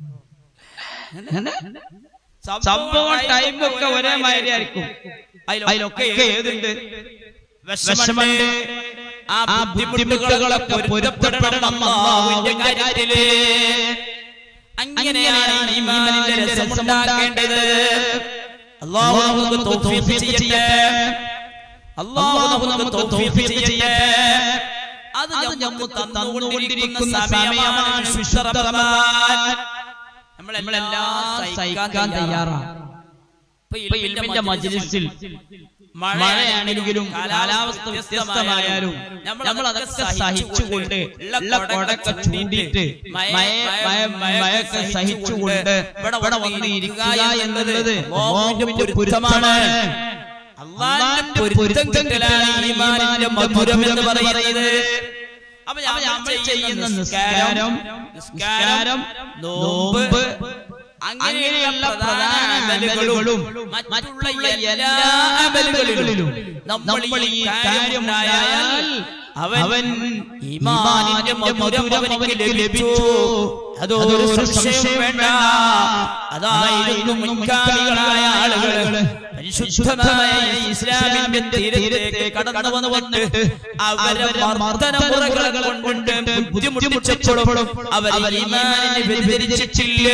സംഭവം ടൈമൊക്കെ ഒരേ മാതിരി ആയിരിക്കും അതിലൊക്കെ ഏതുണ്ട് വിഷമുണ്ട് ആ ബുദ്ധിമുട്ടുകളൊക്കെ പൊരുത്തപ്പെടണം അള്ളാഹുവിന്റെ കാര്യത്തില് അങ്ങനെയാണ് ഈമാനിന്റെ രസമുണ്ടാക്കേണ്ടത് അള്ളാഹു നമുക്ക് തൗഫീഖ് ചെയ്യട്ടെ അള്ളാഹു നമുക്ക് തൗഫീഖ് ചെയ്യട്ടെ അത് നമുക്ക് തന്നുകൊണ്ടിരിക്കുന്ന സമയമാണ് വിശുദ്ധ റമദാൻ നമ്മളെല്ലാം സഹിക്കാൻ തയ്യാറാണ് ഇപ്പൊ ഇൽമിന്റെ മജ്ലിസിൽ മഴയാണെങ്കിലും കാലാവസ്ഥ വ്യത്യസ്തമായാലും നമ്മൾ അതൊക്കെ സഹിച്ചുകൊണ്ട് ഉള്ള കൊടക്കെ ചൂണ്ടിയിട്ട് മഴയൊക്കെ സഹിച്ചുകൊണ്ട് ഇവിടെ വന്ന് ഇരിക്കുക എന്നുള്ളത് അല്ലാഹുവിന്റെ പൊരുത്തമാണ് അള്ളാഹിന്റെ പൊരുത്തം കിട്ടലാണ് ഈമാനിന്റെ മധുരം എന്ന് പറയുന്നത് അപ്പൊ നമ്മൾ ചെയ്യുന്ന നിസ്കാരം നിസ്കാരം നോമ്പ് അങ്ങനെയുള്ള പ്രധാന അമലുകളും മറ്റുള്ള എല്ലാ അമലുകളിലും നമ്മൾ ഈ കാര്യം ഉണ്ടായാൽ അവൻ ഈമാനിന്റെ മധുരം അവനിക്ക് ലഭിച്ചു അതൊരു സംശയം വേണ്ട അതായിരുന്നു മുൻകാലികളായ ആളുകൾ പരിശുദ്ധമായ ഇസ്ലാമിന്റെ തീരത്തെ കടന്നു വന്ന് വന്ന് അവരെ മർദ്ദനമുറകളെ കൊണ്ട് ബുദ്ധിമുട്ടിച്ചപ്പോഴും അവർ ഈമാനിനെ വ്യതിരിച്ചിട്ടില്ല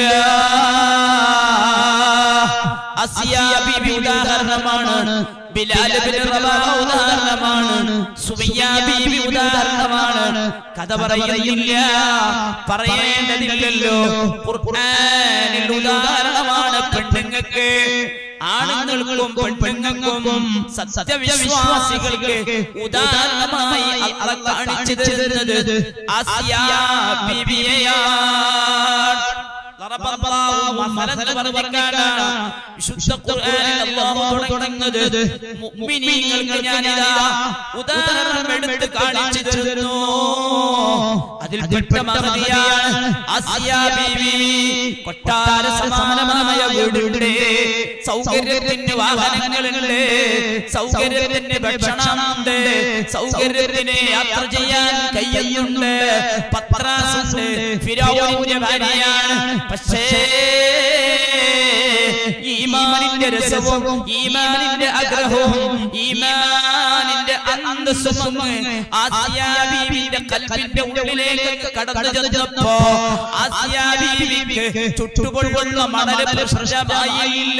അസിയ ബിബി ഉദാഹരണമാണ് ബിലാൽ ബിൻ റബാഹ ഉദാഹരണമാണ് സുമയ്യ ബിബി ഉദാഹരണമാണ് കഥ പറയുന്നില്ല പറയേണ്ടതില്ലല്ലോ ഖുർആനിൽ ഉദാഹരണമാണ് പെണ്ണുങ്ങൾക്ക് ആണുങ്ങൾക്കും പെണ്ണുങ്ങൾക്കും സത്യവിശ്വാസികൾക്ക് ഉദാഹരണമായി അള്ളാഹ് കാണിച്ചു തരുന്നത് ആസിയ ബിബിയെയാണ് വിശുദ്ധ ഖുർആനിൽ അല്ലാഹു തുടങ്ങുന്നത് മുഅ്മിനീങ്ങൾക്ക് ഞാനിതാ ഉദാഹരണം എടുത്ത് കാണിച്ചു തരുന്നു അതിൽപ്പെട്ട മഹതിയാണ് ആസിയ ബീവി കൊട്ടാര സമാനമായ വീടുണ്ട് സൗകര്യത്തിന് വാഹനങ്ങളുണ്ട് സൗകര്യത്തിന് ഭക്ഷണമുണ്ട് സൗകര്യത്തിന് യാത്ര ചെയ്യാൻ കയ്യുണ്ട് പത്രാസുണ്ട് ഫിറൗനിന്റെ ഭാര്യയാണ് പക്ഷേ ഈമാനിന്റെ രസവും ഈമാനിന്റെ ആഗ്രഹവും ഈമാനിന്റെ അന്തസ്സും ആസിയാ ബീവിന്റെ കൽബിന്റെ ഉള്ളിലേക്ക് കടന്നു ചെന്നപ്പോ ആസിയാ ബീവിക്ക് ചുട്ടുകൊള്ളുന്ന മണല് പ്രശ്നമായില്ല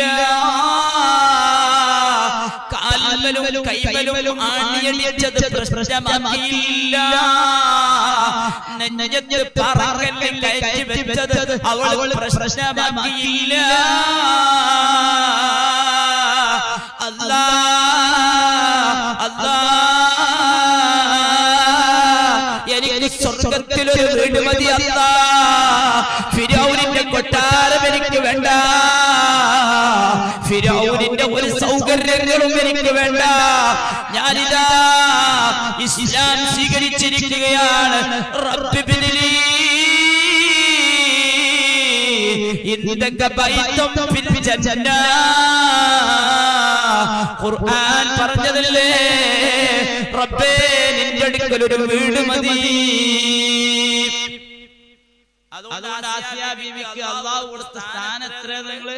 കാൽമലും കൈമലും ആണിയടിച്ചത് പ്രശ്നമാക്കിയില്ല നെഞ്ഞത്ത് പറക്കല്ലിൽ കയറ്റി വെച്ചത് അവൾ പ്രശ്നമാക്കിയില്ല അല്ലാ അല്ലാ എനിക്ക് സ്വർഗത്തിലൊരു വീട് മതി അല്ലാ ഫിരൗനിന്റെ കൊട്ടാരം എനിക്ക് വേണ്ട ഫിരൗനിന്റെ ഒരു സൗകര്യങ്ങളും എനിക്ക് വേണ്ട ഞാനിതാ ഇസ്ലാം സ്വീകരിച്ചിരിക്കുകയാണ് റബ്ബിബിനിലീ ഇന്തൊക്കെ ബൈത്തും ഫിൽ ജന്ന ഖുർആൻ പറഞ്ഞതല്ലേ റബ്ബേ നിന്റെ അടുക്കൽ ഒരു വീട് മതി അതുകൊണ്ട് ആസിയ ബീവിക്ക് അള്ളാഹു കൊടുത്ത സ്ഥാനം എത്ര നിങ്ങള്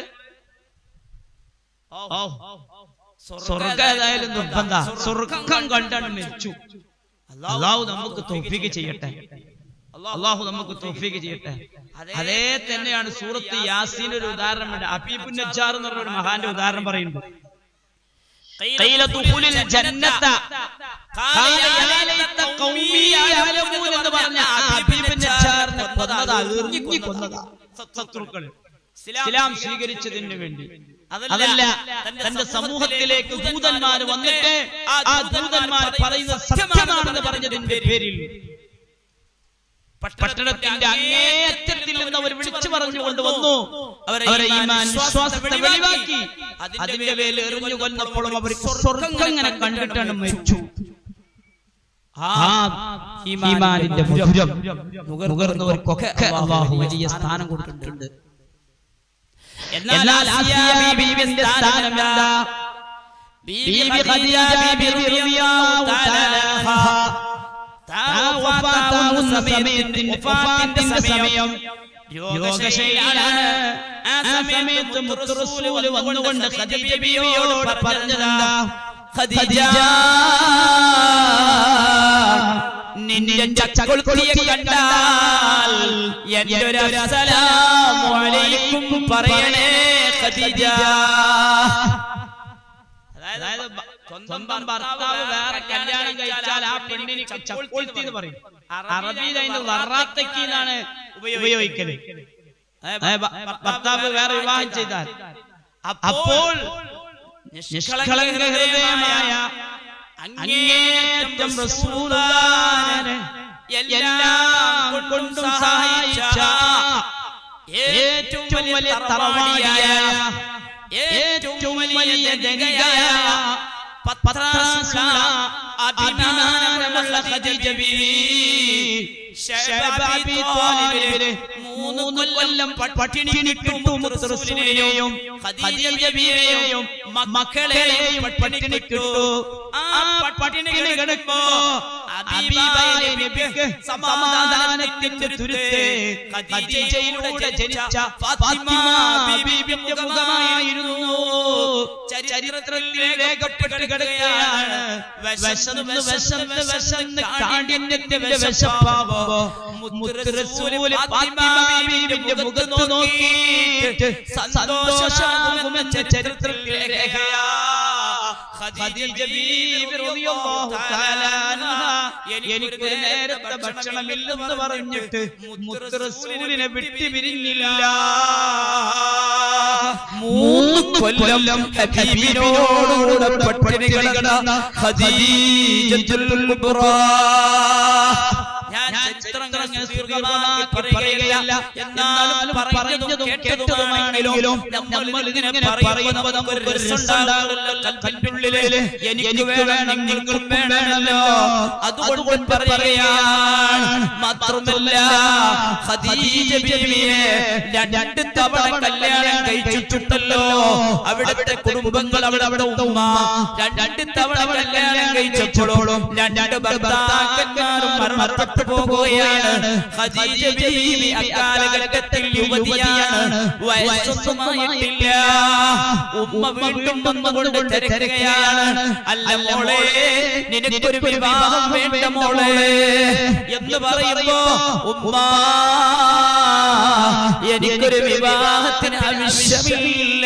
സ്വർഗം ഏതായാലും നിർബന്ധ സ്വർഗം കണ്ടാണ് മരിച്ചു അള്ളാഹു നമുക്ക് തോഫിക്ക് ചെയ്യട്ടെ അള്ളാഹു നമുക്ക് തോഫിക്ക് ചെയ്യട്ടെ അതേ തന്നെയാണ് സൂറത്ത് യാസീൻ ഒരു ഉദാഹരണമുണ്ട് അബീബുൻ നജ്ജാർ എന്ന് പറഞ്ഞ ഒരു മഹാന്റെ ഉദാഹരണം പറയുന്നുണ്ട് قيل دخول الجنة قال يا ليت قومي يعلمون എന്ന് പറഞ്ഞ ഹബീബ് നജ്ജാറിനെ കൊന്നതാ എറിഞ്ഞു കൊന്നതാ ശത്രുക്കൾ ഇസ്ലാം സ്വീകരിച്ചതിന് വേണ്ടി അതല്ല തന്റെ സമൂഹത്തിലേക്ക് ദൂതന്മാർ വന്നിട്ട് ആ ദൂതന്മാർ പറയുന്നത് സത്യമാണെന്ന് പറഞ്ഞതിന്റെ പേരിൽ പട്ടണത്തിന്റെ അങ്ങേയറ്റത്തിൽ നിന്ന് അവർ വിളിച്ചു പറഞ്ഞുകൊണ്ട് വന്നു അവരെ ഈമാൻ വിശ്വാസത്തെ വെളിവാക്കി അതിന്റെ പേരിൽ എറിഞ്ഞു കൊന്നപ്പോഴും അവർ സ്വർഗം ഇങ്ങനെ കണ്ടിട്ടാണ് മരിച്ചു ആ ഈമാനിന്റെ മുഖം നുകർന്നവർക്കൊക്കെ അള്ളാഹു വലിയ സ്ഥാനം കൊടുത്തിട്ടുണ്ട് എന്നാൽ ആസിയ ബീവിന്റെ സ്ഥാനം എന്താ ബീവി ഖദീജ ബീവി റളിയല്ലാഹു തആല വഫാത്താവുന്ന സമയത്തിന്റെ വഫാത്തിന്റെ സമയം രോഗശൈലിയാണ് ആ സമയത്ത് മുത്തുറസൂല് വന്നുകൊണ്ട് ഖദീജ ബീവിയോട് പറഞ്ഞതെന്താ ഖദീജ നിന്റെ ചക്കൊളുത്തിയെ കണ്ടാൽ എന്റെ ഒരു അസ്സലാമു അലൈക്കും പറയണേ ഖദീജ അതായത് ബ- സ്വന്തം ഭർത്താവ് വേറെ കല്യാണം കഴിച്ചാൽ ആ പെണ്ണിന് ചക്കൊളുത്തി എന്ന് പറയും അറബിയിൽ അതിന്റെ വറാത്തക്കി എന്നാണ് ഉപയോഗിക്കല് അതായത് ഭ- ഭർത്താവ് വേറെ വിവാഹം ചെയ്താൽ അപ്പോൾ നിഷ്കളങ്ക ഹൃദയമായ അങ്ങേറ്റം റസൂലുള്ളാഹിനെ എല്ലാം കൊണ്ടും സഹായിച്ച ഏറ്റവും വലിയ തറവാടിയായ ഏറ്റവും വലിയ ജനകയായ പത്രാസുള്ള അഭിമാനമുള്ള ഖദീജ ബീവി ശഅബി ത്വാലിബിന് മൂന്ന് കൊല്ലം പട്ടിണിക്കിട്ടു മുത്തറസൂലിനെയും ഖദീജ ബീവിയെയും മക്കളെയും പട്ടിണിക്കിട്ടു ആ പട്ടിണി കിടക്കുമ്പോ ഹബീബായ നബിക്ക് സമാധാനത്തിന്റെ തുരുത്ത് ഖദീജയിലൂടെ ജനിച്ച ഫാത്തിമ ബീബിയുടെ മുഖമായിരുന്നു ചരിത്രത്തിൽ രേഖപ്പെട്ട് കിടക്കുകയാണ് വിശന്ന് വിശന്ന് വിശന്ന് കാഠിന്യത്തിന്റെ വിശപ്പാവോ മുത്തുറസൂല് ഫാത്തിമ ബീബിയുടെ മുഖത്ത് നോക്കിയിട്ട് സന്തോഷമാകുമെന്ന ചരിത്രത്തിൽ രേഖയാ ഖദീജ ബീബി റളിയല്ലാഹു തആല അൻഹ എനിക്കൊരു നേരത്തെ ഭക്ഷണമില്ലെന്ന് പറഞ്ഞിട്ട് മുത്തുറസൂലിനെ വിട്ടു പിരിഞ്ഞില്ല മൂന്ന് കൊല്ലം ഹബീബിനോടുകൂടെ പട്ടിണി കിടന്ന ഖദീജത്തുൽ കുബ്രാ ഞാൻ ചരിത്രങ്ങൾ സുദീർഘമാക്കി പറയുകയല്ല എന്നാലും പറഞ്ഞതും കേട്ടതുമാണെങ്കിലും നമ്മൾ ഇതിനെ പറയുമ്പോൾ നമുക്ക് ഒരു രസമുണ്ടാകുമല്ലോ കൽപ്പിനുള്ളില് എനിക്ക് വേണം നിങ്ങൾക്കും വേണമല്ലോ അതുകൊണ്ട് പറയുകയാണ് മാത്രമല്ല ഖദീജ ബീവിയെ രണ്ട് തവണ കല്യാണം കഴിച്ചിട്ടുണ്ടല്ലോ അവിടുത്തെ കുടുംബങ്ങൾ അവിടെ അവിടെ ഉമ്മ രണ്ട് തവണ കല്യാണം കഴിച്ചപ്പോഴും രണ്ട് ഭർത്താക്കന്മാരും മരണപ്പെട്ടു പോകുകയാണ് ഖദീജ ബീവി അക്കാലഘട്ടത്തിൽ യുവതിയാണ് വയസ്സൊന്നുമായിട്ടില്ല ഉമ്മ വീണ്ടും വന്നുകൊണ്ട് തിരക്കുകയാണ് അല്ല മോളെ നിനക്കൊരു വിവാഹം വേണ്ട മോളെ എന്ന് പറയുമ്പോ ഉമ്മ എനിക്കൊരു വിവാഹത്തിന് ആവശ്യമില്ല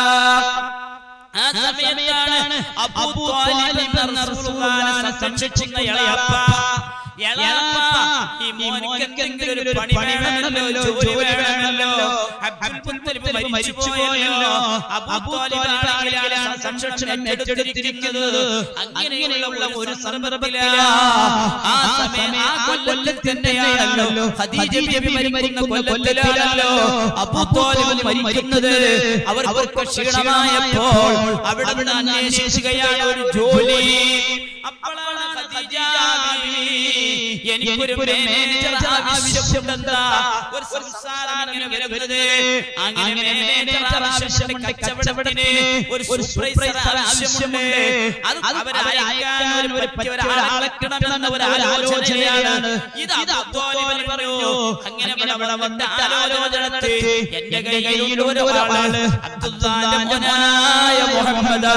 ആ സമയത്താണ് അബൂ ത്വാലിബ് എന്ന റസൂലുള്ളാഹിനെ സംരക്ഷിക്കുന്ന എളാപ്പ എളാപ്പ ഈ മോനിക്ക് എന്തെങ്കിലും ഒരു പണി വേണമല്ലോ ജോലി വേണമല്ലോ അബ്ദുൽ മുത്തലിബ് മരിച്ചു പോയല്ലോ അബൂ ത്വാലിബ് ആണെങ്കിലാണ് സംരക്ഷണം ഏറ്റെടുത്തിരിക്കുന്നത് അങ്ങനെയുള്ള ഒരു സന്ദർഭത്തിലാ ആ സമയം ആ കൊല്ലത്തിൽ തന്നെയാണല്ലോ ഖദീജ ബീവി മരിക്കുന്ന കൊല്ലത്തിലാണല്ലോ അബൂ ത്വാലിബ് മരിക്കുന്നത് അവർക്ക് ക്ഷീണമായപ്പോൾ അവിടെ നിന്ന് അന്വേഷിക്കുകയാണ് ഒരു ജോലി അപ്പോഴാണ് ഖദീജ ബീവി എനിക്കൊരു മാനേജർ ആവശ്യമുണ്ടെന്താ ഒരു സംസാരം ഇങ്ങനെ വരുന്നത് അങ്ങനെ മാനേജർ ആവശ്യമുണ്ട് കച്ചവടത്തിന് ഒരു സൂപ്പർവൈസർ ആവശ്യമുണ്ട് അത് അവരെ അയക്കാൻ ഒരു പറ്റിയ ഒരാളെ കിട്ടണമെന്ന ഒരു ആലോചനയാണ് ഇത് അബ്ദുൽ പറഞ്ഞു അങ്ങനെ ഇവിടെ വന്നിട്ട് ആലോചന നടത്തി എന്റെ കയ്യിൽ ഒരു ആള് അബ്ദുല്ലാന്റെ മോനായ മുഹമ്മദ്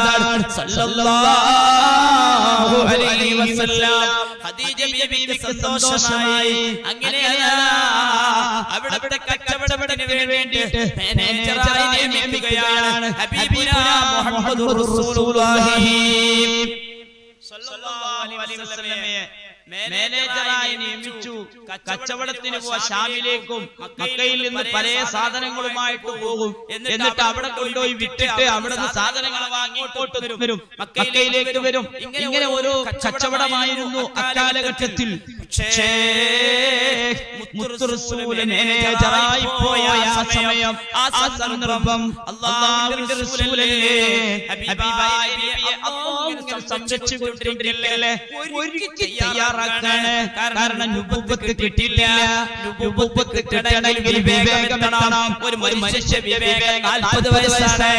സല്ലല്ലാഹു അലൈഹി വസല്ലം ഖദീജ ബീവിക്ക് സന്തോഷമായി അങ്ങനെയാണ് അവിടെ കച്ചവടത്തിന് വേണ്ടിയിട്ട് മാനേജറായി നിയമിക്കുകയാണ് ഹബീബിന മുഹമ്മദ് റസൂലുള്ളാഹി സല്ലല്ലാഹു അലൈഹി വസല്ലമയെ മാനേജറായി നിയമിച്ചു കച്ചവടത്തിന് പോവാ ഷാമിലേക്കും മക്കയിൽ നിന്ന് പല സാധനങ്ങളുമായിട്ട് പോകും എന്നിട്ട് അവിടെ കൊണ്ടുപോയി വിട്ടിട്ട് അവിടെ നിന്ന് സാധനങ്ങൾ വാങ്ങി ഇങ്ങോട്ട് വരും മക്കയിലേക്ക് വരും ഇങ്ങനെ ഓരോ കച്ചവടമായിരുന്നു അക്കാലഘട്ടത്തിൽ പക്ഷേ മുത്തുറസൂല് മേജറായി പോയ ആ സമയം ആ സന്ദർഭം അള്ളാഹുവിന്റെ റസൂലല്ലേ ഹബീബായ നബിയെ അല്ലാഹു ഇങ്ങനെ സംരക്ഷിച്ചുകൊണ്ടിരിക്കല്ലേ ഒരുക്കി തയ്യാറാക്കാണ് കാരണം നുബുവത്ത് കിട്ടില്ല നുബുവത്ത് കിട്ടണമെങ്കിൽ വിവേകം എത്തണം ഒരു മനുഷ്യ വിവേകം നാൽപ്പത് വയസ്സാണ്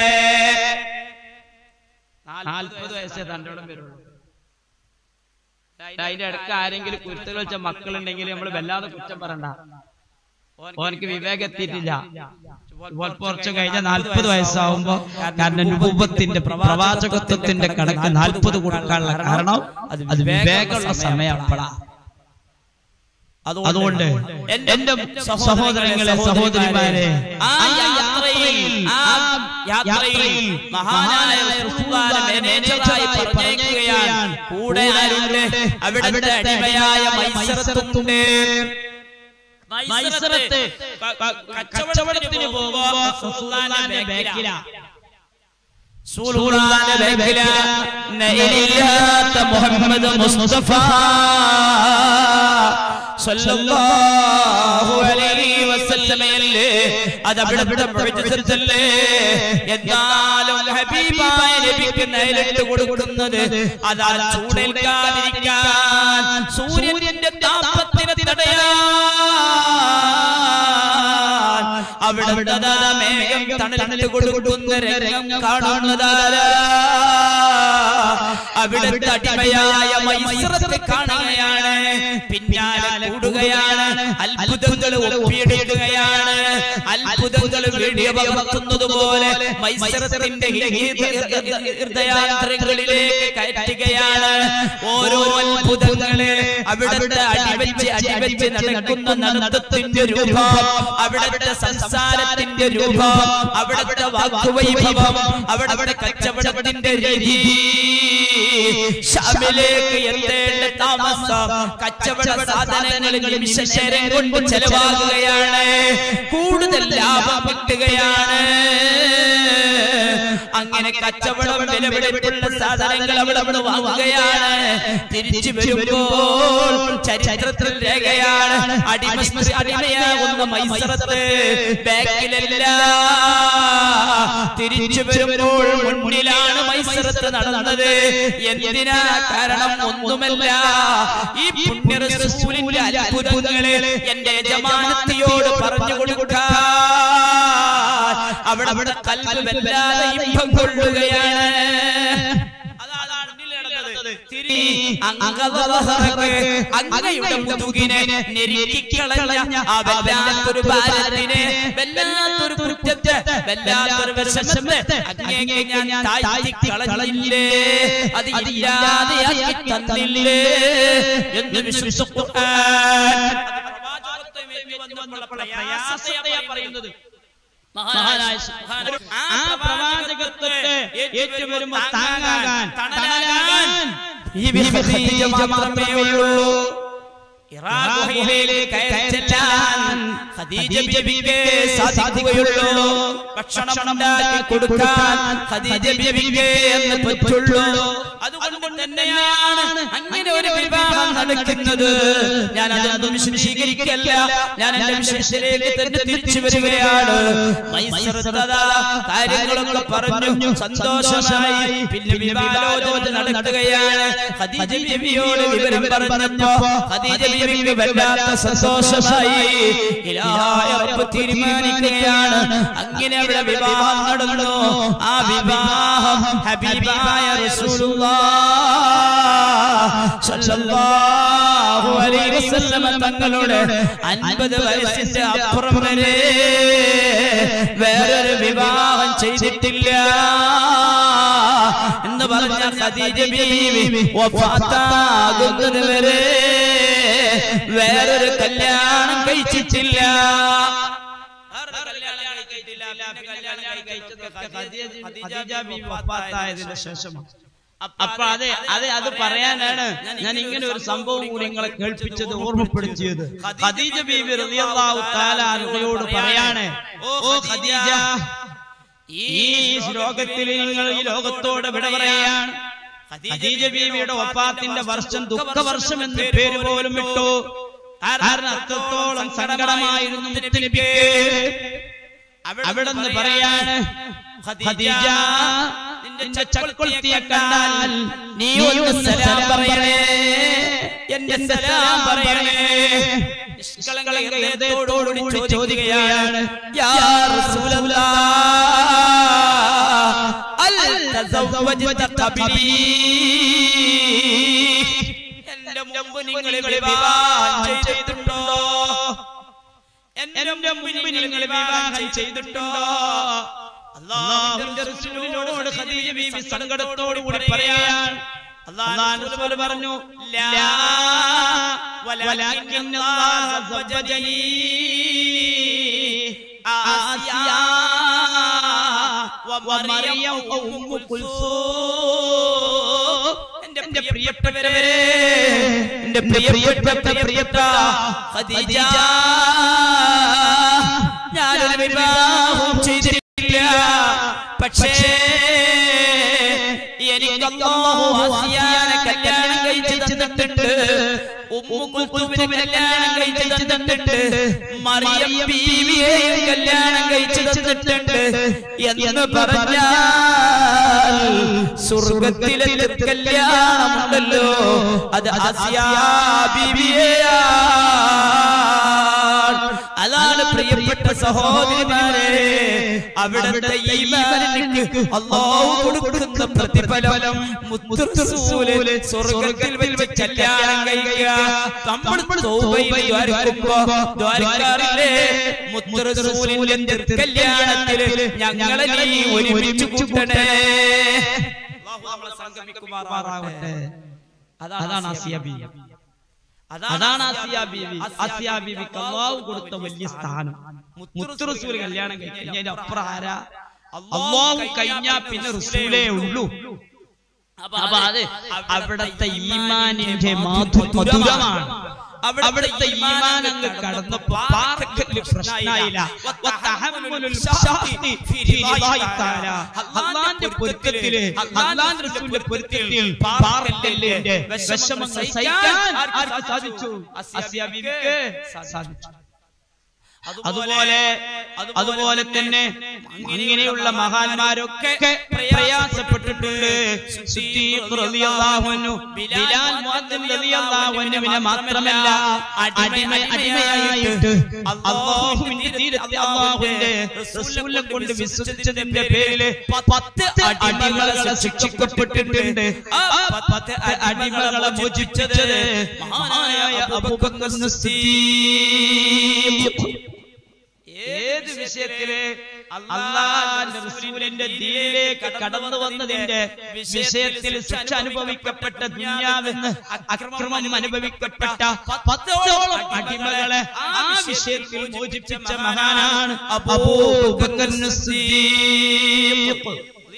നാൽപ്പത് വയസ്സേ തൻ്റെ വരുള്ളൂ അതിന്റെ ഇടയ്ക്ക് ആരെങ്കിലും കുരുത്തൽ വെച്ച മക്കളുണ്ടെങ്കിൽ നമ്മൾ വല്ലാതെ കുറ്റം പറയണ്ട ഓനക്ക് വിവേകം എത്തിയിട്ടില്ല കുറച്ച് കഴിഞ്ഞ നാൽപ്പത് വയസ്സാവുമ്പോ കാരണം രൂപത്തിന്റെ പ്രവാചകത്വത്തിന്റെ കണക്ക് നാൽപ്പത് കൊടുക്കാനുള്ള കാരണം അത് വിവേകമുള്ള സമയം അപ്പോഴാ അതുകൊണ്ട് എന്റെ സഹോദരങ്ങളെ സഹോദരിമാരെ ആ യാത്രയിൽ ആ യാത്രയിൽ മഹാനായ റസൂലുള്ളാഹിനെ മേനേജറായി പറഞ്ഞേക്കുകയാണ് കൂടെ ആരുണ്ട് അവിടുത്തെ അടിമയായ മൈസറത്തുണ്ട് മൈസറത്ത് കച്ചവടത്തിന് പോകുമ്പോ റസൂലുള്ളാഹിന്റെ ബേക്കിലാ റസൂലുള്ളാഹിന്റെ ബേക്കിലാ നയിലില്ലാത്ത മുഹമ്മദ് മുസ്തഫ സല്ലല്ലാഹു അലൈഹി വസല്ലമയല്ലേ അത് അവിടെ മുഅ്ജിസത്തല്ലേ എന്നാലും ഹബീബായ നബിക്ക് നൈലിട്ട് കൊടുക്കുന്നത് അതാ ചൂടേൽക്കാതിരിക്കാൻ സൂര്യന്റെ താപത്തിനെ തടയാൻ അവിടെ ദാ മേഘം തണലിട്ട് കൊടുക്കുന്ന രംഗം കാണുന്നതാരാ അവിടുത്തെ അടിമയായ മൈസറത്ത് കാണുകയാണ് പിന്നാലെ കൂടുകയാണ് അത്ഭുതങ്ങൾ ഒപ്പിയെടുക്കുകയാണ് അത്ഭുതങ്ങൾ വീഡിയോ പകർത്തുന്നത് പോലെ മൈസറത്തിന്റെ ഹൃദയാന്തരങ്ങളിലേക്ക് കയറ്റുകയാണ് ഓരോ അത്ഭുതങ്ങളെ അവിടുത്തെ അടിവെച്ച് അടിവെച്ച് നടക്കുന്ന നടത്തത്തിന്റെ രൂപം അവിടുത്തെ സംസാരത്തിന്റെ രൂപം അവിടുത്തെ വാക്കുവൈഭവം അവിടുത്തെ കച്ചവടത്തിന്റെ രീതി ഷാമിലേക്ക് എത്തേണ്ട താമസം കച്ചവട സാധനങ്ങൾ നിമിഷനേരം കൊണ്ട് ചെലവാകുകയാണ് കൂടുതൽ ലാഭം കിട്ടുകയാണ് അങ്ങനെ കച്ചവടം വിലപിടിപ്പുള്ള സാധനങ്ങൾ അവിടെ അവിടെ വാങ്ങുകയാണ് തിരിച്ചു വരുമ്പോൾ ചരിത്രത്തിൽ രേഖയാണ് അടിമ അടിമയാകുന്ന മൈസറത്ത് ബാക്കിലല്ല തിരിച്ചു വരുമ്പോൾ മുന്നിലാണ് മൈസറത്ത് നടന്നത് എന്തിനാ കാരണം ഒന്നുമല്ല ഈ പുണ്യറസൂലിന്റെ അത്ഭുതങ്ങളെ എന്റെ യജമാനത്തിയോട് പറഞ്ഞു കൊടുക്കാൻ അവിടെ അവിടെ കൽവ് വല്ലാതെ ഇമ്പം കൊള്ളുകയാണ് അതാണ് മുന്നിൽ നടന്നത്. തിരി അംഗദഹറക്ക് അങ്ങയുടെ മുതുകിനെ ഞെരുക്കിക്കളഞ്ഞ ആ വല്ലാത്തൊരു ഭാരത്തിനെ വല്ലാത്തൊരു കുറ്റത്തെ വല്ലാത്തൊരു വിഷമത്തെ അങ്ങേക്ക് ഞാൻ താഴ്ത്തി കളഞ്ഞില്ലേ അത് ഇല്ലാതെയാക്കി തന്നില്ലേ എന്ന് വിശ്വസിച്ച ഖുർആൻ അത് പ്രവാചകത്വമേറ്റി വന്നപ്പോൾ പ്രയാസത്തെയാ പറയുന്നത് മഹാനായ സുബ്ഹാന- ആ പ്രവാചകത്വത്തെ ഏറ്റുവരുമ്പോ താങ്ങാകാൻ തണലാകാൻ ഈ ഖദീജ മാത്രമേ ഉള്ളൂ ഹിറാ ഗുഹയിലേക്ക് കയറി ചെല്ലാൻ ഖദീജ ബിബിക്ക് സാധിക്കുകയുള്ളൂ ഭക്ഷണം ഉണ്ടാക്കി കൊടുക്കാൻ ഖദീജ ബിബിക്ക് എന്ന് പറ്റുള്ളൂ അതുകൊണ്ട് തന്നെയാണ് അങ്ങനെ ഒരു വിവാഹം നടക്കുന്നത് ഞാൻ അതൊന്നും സ്വീകരിക്കല്ല ഞാൻ എന്റെ വിശേഷത്തിലേക്ക് തന്നെ തിരിച്ചു വരികയാണ് മൈസറത്തതാ കാര്യങ്ങളൊക്കെ പറഞ്ഞു സന്തോഷമായി പിന്നെ വിവാഹാലോചന നടക്കുകയാണ് ഖദീജ ബിബിയോട് വിവരം പറഞ്ഞപ്പോ ഖദീജ ബിബിക്ക് വല്ലാത്ത സന്തോഷമായി ഇലായ റബ്ബ് തീരുമാനിക്കുകയാണ് അങ്ങനെ അവിടെ വിവാഹം നടന്നു ആ വിവാഹം ഹബീബായ റസൂലുള്ളാഹ് സ്വല്ലല്ലാഹു അലൈഹി വസല്ലം തങ്ങളുടെ 50 വയസ്സിന്റെ അപ്പുറം വരെ വേറൊരു വിവാഹം ചെയ്തിട്ടില്ല എന്ന് പറഞ്ഞ ഖദീജ ബീവി വഫാത്താകുന്നത് വരെ വേറൊരു കല്യാണം കഴിച്ചിട്ടില്ല വേറൊരു കല്യാണം കഴിച്ചിട്ടില്ല. പിന്നെ കല്യാണം കഴിച്ചത് ഖദീജ ബീവി വഫാത്തായതിനു ശേഷമാണ് അപ്പൊ അതെ അതെ അത് പറയാനാണ് ഞാൻ ഇങ്ങനെ ഒരു സംഭവം കൂടി നിങ്ങളെ കേൾപ്പിച്ചത് ഓർമ്മപ്പെടുത്തിയത് ഖദീജ ബീബി റളിയല്ലാഹു തആല അൻഹയോട് പറയാണ് ഓ ഖദീജ ഈ ലോകത്തിൽ നിങ്ങൾ ഈ ലോകത്തോട് വിട പറയാണ് ഖദീജ ബീവിയുടെ വഫാത്തിന്റെ വർഷം ദുഃഖവർഷം എന്ന് പേര് പോലും ഇട്ടു കാരണം അത്രത്തോളം സങ്കടമായിരുന്നു മുത്തുനബിക്ക് അവിടെ നിന്ന് പറയാണ് ഖദീജ നിന്റെ ചക്കൊളുത്തിയെ കണ്ടാൽ നീ ഒന്ന് സലാം പറയണേ എന്റെ സലാം പറയണേ നിഷ്കളങ്ക ഹൃദയത്തോടുകൂടി ചോദിക്കുകയാണ് യാ റസൂലല്ലാഹ് അൽ തസവ്വജ്ത ഖബീ എന്റെ മുമ്പ് നിങ്ങൾ വിവാഹം ചെയ്തിട്ടുണ്ടോ എന്റെ മുമ്പിൽ നിങ്ങൾ വിവാഹം ചെയ്തിട്ടുണ്ടോ അള്ളാഹുവിന്റെ റസൂലിനോട് ഖദീജ ബീവി സങ്കടത്തോടു കൂടി പറയാൻ അള്ളാഹു റസൂൽ പറഞ്ഞു ലാ വലാകിൻ അല്ലാഹ സവ്വജനി ആസിയ വമറിയം ഉമ്മു കുൽസൂം എന്റെ പ്രിയപ്പെട്ടവരെ എന്റെ പ്രിയപ്പെട്ട പ്രിയപ്പെട്ട ഖദീജ ഞാനൊരു വിവാഹം ചെയ്തിട്ടില്ല പക്ഷേ എനിക്ക് അല്ലാഹു ആസിയാനെ കല്യാണം കഴിച്ചു തന്നിട്ടുണ്ട് ഉമ്മു കുൽത്തുബിനെ കല്യാണം കഴിച്ചു തന്നിട്ടുണ്ട് മറിയം ബീവിയെ കല്യാണം കഴിച്ചു തന്നിട്ടുണ്ട് എന്ന് പറഞ്ഞാൽ സ്വർഗത്തിലെ കല്യാണമുണ്ടല്ലോ അത് ആസിയാ ബീവിയെയാണ് അതാണ് പ്രിയപ്പെട്ട സഹോദരിമാരെ അവിടുത്തെ ഈമാനിക്ക് അല്ലാഹു കൊടുക്കുന്ന പ്രതിഫലം മുത്തുറസൂല് സ്വർഗ്ഗത്തിൽ വെച്ച് കല്യാണം കഴിക്കുക നമ്മൾ തൗബയിൽ ദ്വാരക്കുമ്പോ ദ്വാരക്കാറില്ലേ മുത്തുറസൂലിന്റെ കല്യാണത്തിൽ ഞങ്ങളെ നീ ഒരുമിച്ച് കൂട്ടണേ അല്ലാഹു നമ്മളെ സംഗമിക്കുമാറാവട്ടെ അതാണ് ആസിയ ബീവി അതാണ് ആസിയ ബീവി ആസിയ ബീവിക്ക് അള്ളാഹു കൊടുത്ത വലിയ സ്ഥാനം മുത്തു റസൂൽ കല്യാണം കഴിഞ്ഞ അപ്പുറം ആരാ അള്ളാഹു കഴിഞ്ഞാ പിന്നെ റസൂലേ ഉള്ളൂ അപ്പൊ അത് അവിടത്തെ ഈമാനിന്റെ മാധു മധുരമാണ് അവിടുത്തെ ഈമാൻ അങ്ങ് കടന്നപ്പോ പാർക്കല് പ്രശ്നമായില്ല വതഹമ്മുലുൽ ശാഖി ഫീ റിളായി തആല. അള്ളാന്റെ പൊരുത്തത്തില് അള്ളാന്റെ റസൂലിന്റെ പൊരുത്തത്തിൽ പാർക്കലിന്റെ വിഷമങ്ങൾ സഹിക്കാൻ ആർക്ക് സാധിച്ചു അസ്യ ബീവിക്ക് സാധിച്ചു അതുപോലെ അതുപോലെ തന്നെ ഇങ്ങനെയുള്ള മഹാന്മാരൊക്കെ പ്രയാസപ്പെട്ടിട്ടുണ്ട് സിദ്ദീഖ് റളിയല്ലാഹു അൻഹു ബിലാൽ മുഅദ്ദിൻ റളിയല്ലാഹു അൻഹുവിനെ മാത്രമല്ല അടിമ അടിമയായിട്ട് അല്ലാഹുവിന്റെ തീരത്തെ അല്ലാഹുവിന്റെ റസൂലിനെ കൊണ്ട് വിശ്വസിച്ചതിന്റെ പേരില് പത്ത് അടിമകളെ ശിക്ഷിക്കപ്പെട്ടിട്ടുണ്ട് ആ പത്ത് അടിമകളെ മോചിപ്പിച്ചത് മഹാനായ അബൂബക്കർ സിദ്ദീഖ് ഏത് വിഷയത്തില് അള്ളാന്റെ റസൂലിന്റെ ദീനിലേക്ക് കടന്നു വന്നതിന്റെ വിഷയത്തിൽ ശിക്ഷ അനുഭവിക്കപ്പെട്ട ദുന്യാവെന്ന് അക്രമം അനുഭവിക്കപ്പെട്ട പത്തോളം അടിമകളെ ആ വിഷയത്തിൽ മോചിപ്പിച്ച മഹാനാണ് അബൂബക്കർ സിദ്ദീഖ്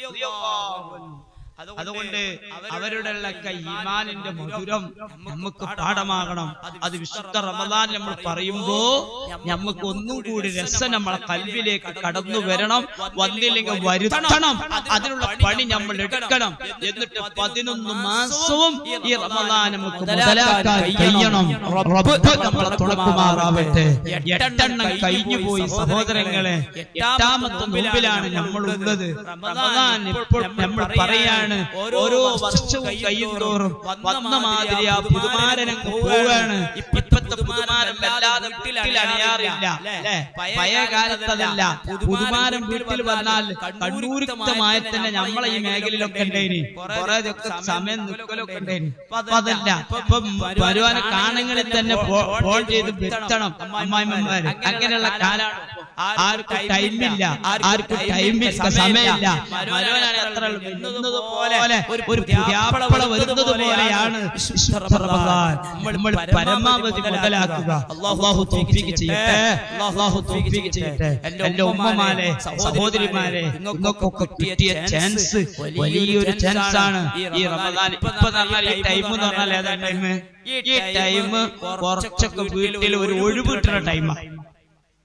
അതുകൊണ്ട് അവരുടെ ഈമാനിന്റെ മധുരം നമുക്ക് പാഠമാകണം അത് വിശുദ്ധ റമദാൻ നമ്മൾ പറയുമ്പോ നമുക്ക് ഒന്നും കൂടി രസം നമ്മളെ കൽവിലേക്ക് കടന്നു വരണം വന്നില്ലെങ്കിൽ വരുത്തണം അതിനുള്ള പണി നമ്മൾ എടുക്കണം എന്നിട്ട് പതിനൊന്ന് മാസവും ഈ റമദാൻ നമുക്ക് മുതലാക്കാൻ കഴിയണം റബ്ബ് നമ്മളെ തുണക്കുമാറാവട്ടെ എട്ടെണ്ണം കഴിഞ്ഞു പോയി സഹോദരങ്ങളെ എട്ടാമത്തെ മുമ്പിലാണ് നമ്മൾ ഉള്ളത് റമദാൻ ഇപ്പോൾ നമ്മൾ പറയാണ് ഓരോ വർഷവും കഴിയുന്തോറും വന്ന മാതിരി ആ പുതുമാരനം പോവുകയാണ് ഇപ്പത്തെ പുതുമാരം വല്ലാതെ വീട്ടിൽ അണിയാറില്ല അല്ലെ പഴയ കാലത്തതല്ല പുതുമാരം വീട്ടിൽ വന്നാൽ കണ്ണൂരുക്തമായ തന്നെ നമ്മളെ ഈ മേഖലയിലൊക്കെ ഉണ്ടായിനി കുറെ സമയം നിൽക്കലൊക്കെ ഉണ്ടായിനി അപ്പൊ അതല്ല ഇപ്പം വരുവാന കാണങ്ങളിൽ തന്നെ ഫോൺ ചെയ്ത് വരുത്തണം അമ്മായിമ്മമാര് അങ്ങനെയുള്ള കാലാണ് ആർക്കും ടൈമില്ല ആർക്കും ടൈമില്ല സമയമില്ല മരുവനാണ് അത്ര വരുന്നത് പോലെ ഒരു പുതിയാപ്പള വരുന്നത് പോലെയാണ് റമദാൻ. നമ്മൾ പരമാവധി മുതലാക്കുക അള്ളാഹു തോഫീക്ക് ചെയ്യട്ടെ അള്ളാഹു തോഫീക്ക് ചെയ്യട്ടെ എന്റെ ഉമ്മമാരെ സഹോദരിമാരെ നിങ്ങൾക്കൊക്കെ കിട്ടിയ ചാൻസ് വലിയൊരു ചാൻസ് ആണ് ഈ റമദാൻ ഇപ്പൊ പറഞ്ഞാൽ ഈ ടൈം എന്ന് പറഞ്ഞാൽ ഏതാ ടൈം ഈ ടൈം കുറച്ചൊക്കെ വീട്ടിൽ ഒരു ഒഴിവ് കിട്ടുന്ന ടൈമാണ്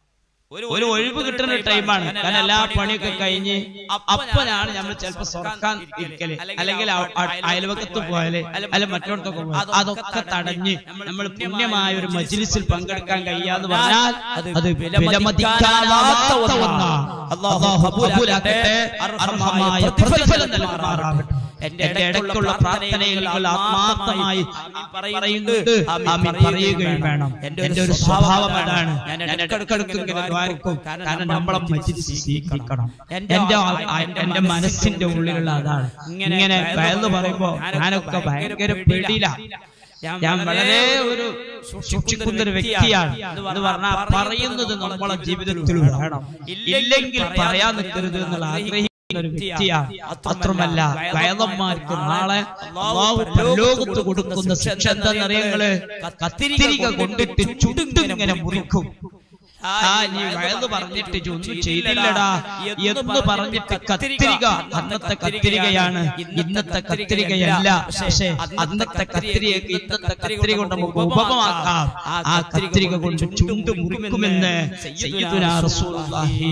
ഒരു ഒഴിവ് കിട്ടുന്ന ടൈമാണ് കാരണം എല്ലാ പണിയൊക്കെ കഴിഞ്ഞ് അപ്പനാണ് നമ്മൾ ചിലപ്പോ സ്വർക്കാൻ ഇരിക്കല് അല്ലെങ്കിൽ അ- അ- അയൽവക്കത്ത് പോയാല് അല്ല മറ്റോടത്തൊക്കെ പോയാല് അതൊക്കെ തടഞ്ഞ് നമ്മൾ പുണ്യമായ ഒരു മജ്ലിസിൽ പങ്കെടുക്കാൻ കഴിയാന്ന് പറഞ്ഞാൽ അത് വിലമതിക്കാനാവാത്ത ഒന്നാണ് അള്ളാഹു കബൂലാക്കട്ടെ അർഹമായ പ്രതിഫലം നൽകുമാറാവട്ടെ എന്റെ ഇടയ്ക്കുള്ള പ്രാർത്ഥനയിൽ നിങ്ങൾ ആത്മാർത്ഥമായി പറയുന്നുണ്ട് ആമീൻ പറയുകയും വേണം എന്റെ ഒരു സ്വഭാവം അതാണ് ഞാൻ ഇടയ്ക്കിടയ്ക്ക് ഇങ്ങനെ ദ്വാരക്കും കാരണം നമ്മളെ മജ്ലിസ് സ്വീകരിക്കണം എന്റെ ആ- ആ- എന്റെ മനസ്സിന്റെ ഉള്ളിലുള്ള അതാണ് ഇങ്ങനെ വയന്ന് പറയുമ്പോ ഞാനൊക്കെ ഭയങ്കര പേടിയില്ല ഞാൻ വളരെ ഒരു സൂക്ഷിക്കുന്ന ഒരു വ്യക്തിയാണ് എന്ന് പറഞ്ഞാൽ പറയുന്നത് നമ്മളെ ജീവിതത്തിൽ വേണം ഇല്ലെങ്കിൽ പറയാൻ നിൽക്കരുത് എന്നുള്ള ആഗ്രഹിക്കുന്ന ഒരു വ്യക്തിയാണ് അത്രമല്ല വയലന്മാർക്ക് നാളെ അള്ളാഹു പരലോകത്ത് കൊടുക്കുന്ന ശിക്ഷ എന്താണെന്നറിയങ്ങള് കത്തിരിക കൊണ്ടിട്ട് ചുടുങ്ങിങ്ങനെ മുറിക്കും ആ നീ വയന്ന് പറഞ്ഞിട്ട് ഇജ്ജ് ഒന്നും ചെയ്തില്ലടാ എന്ന് പറഞ്ഞിട്ട് കത്തിരിക അന്നത്തെ കത്തിരികയാണ് ഇന്നത്തെ കത്തിരികയല്ല പക്ഷേ അന്നത്തെ കത്തിരികയ്ക്ക് ഇന്നത്തെ കത്തിരിക കൊണ്ട് നമുക്ക് ഉപമമാക്കാം ആ കത്തിരിക കൊണ്ട് ചുണ്ട് മുറിക്കുമെന്ന് സയ്യിദുനാ റസൂലുള്ളാഹി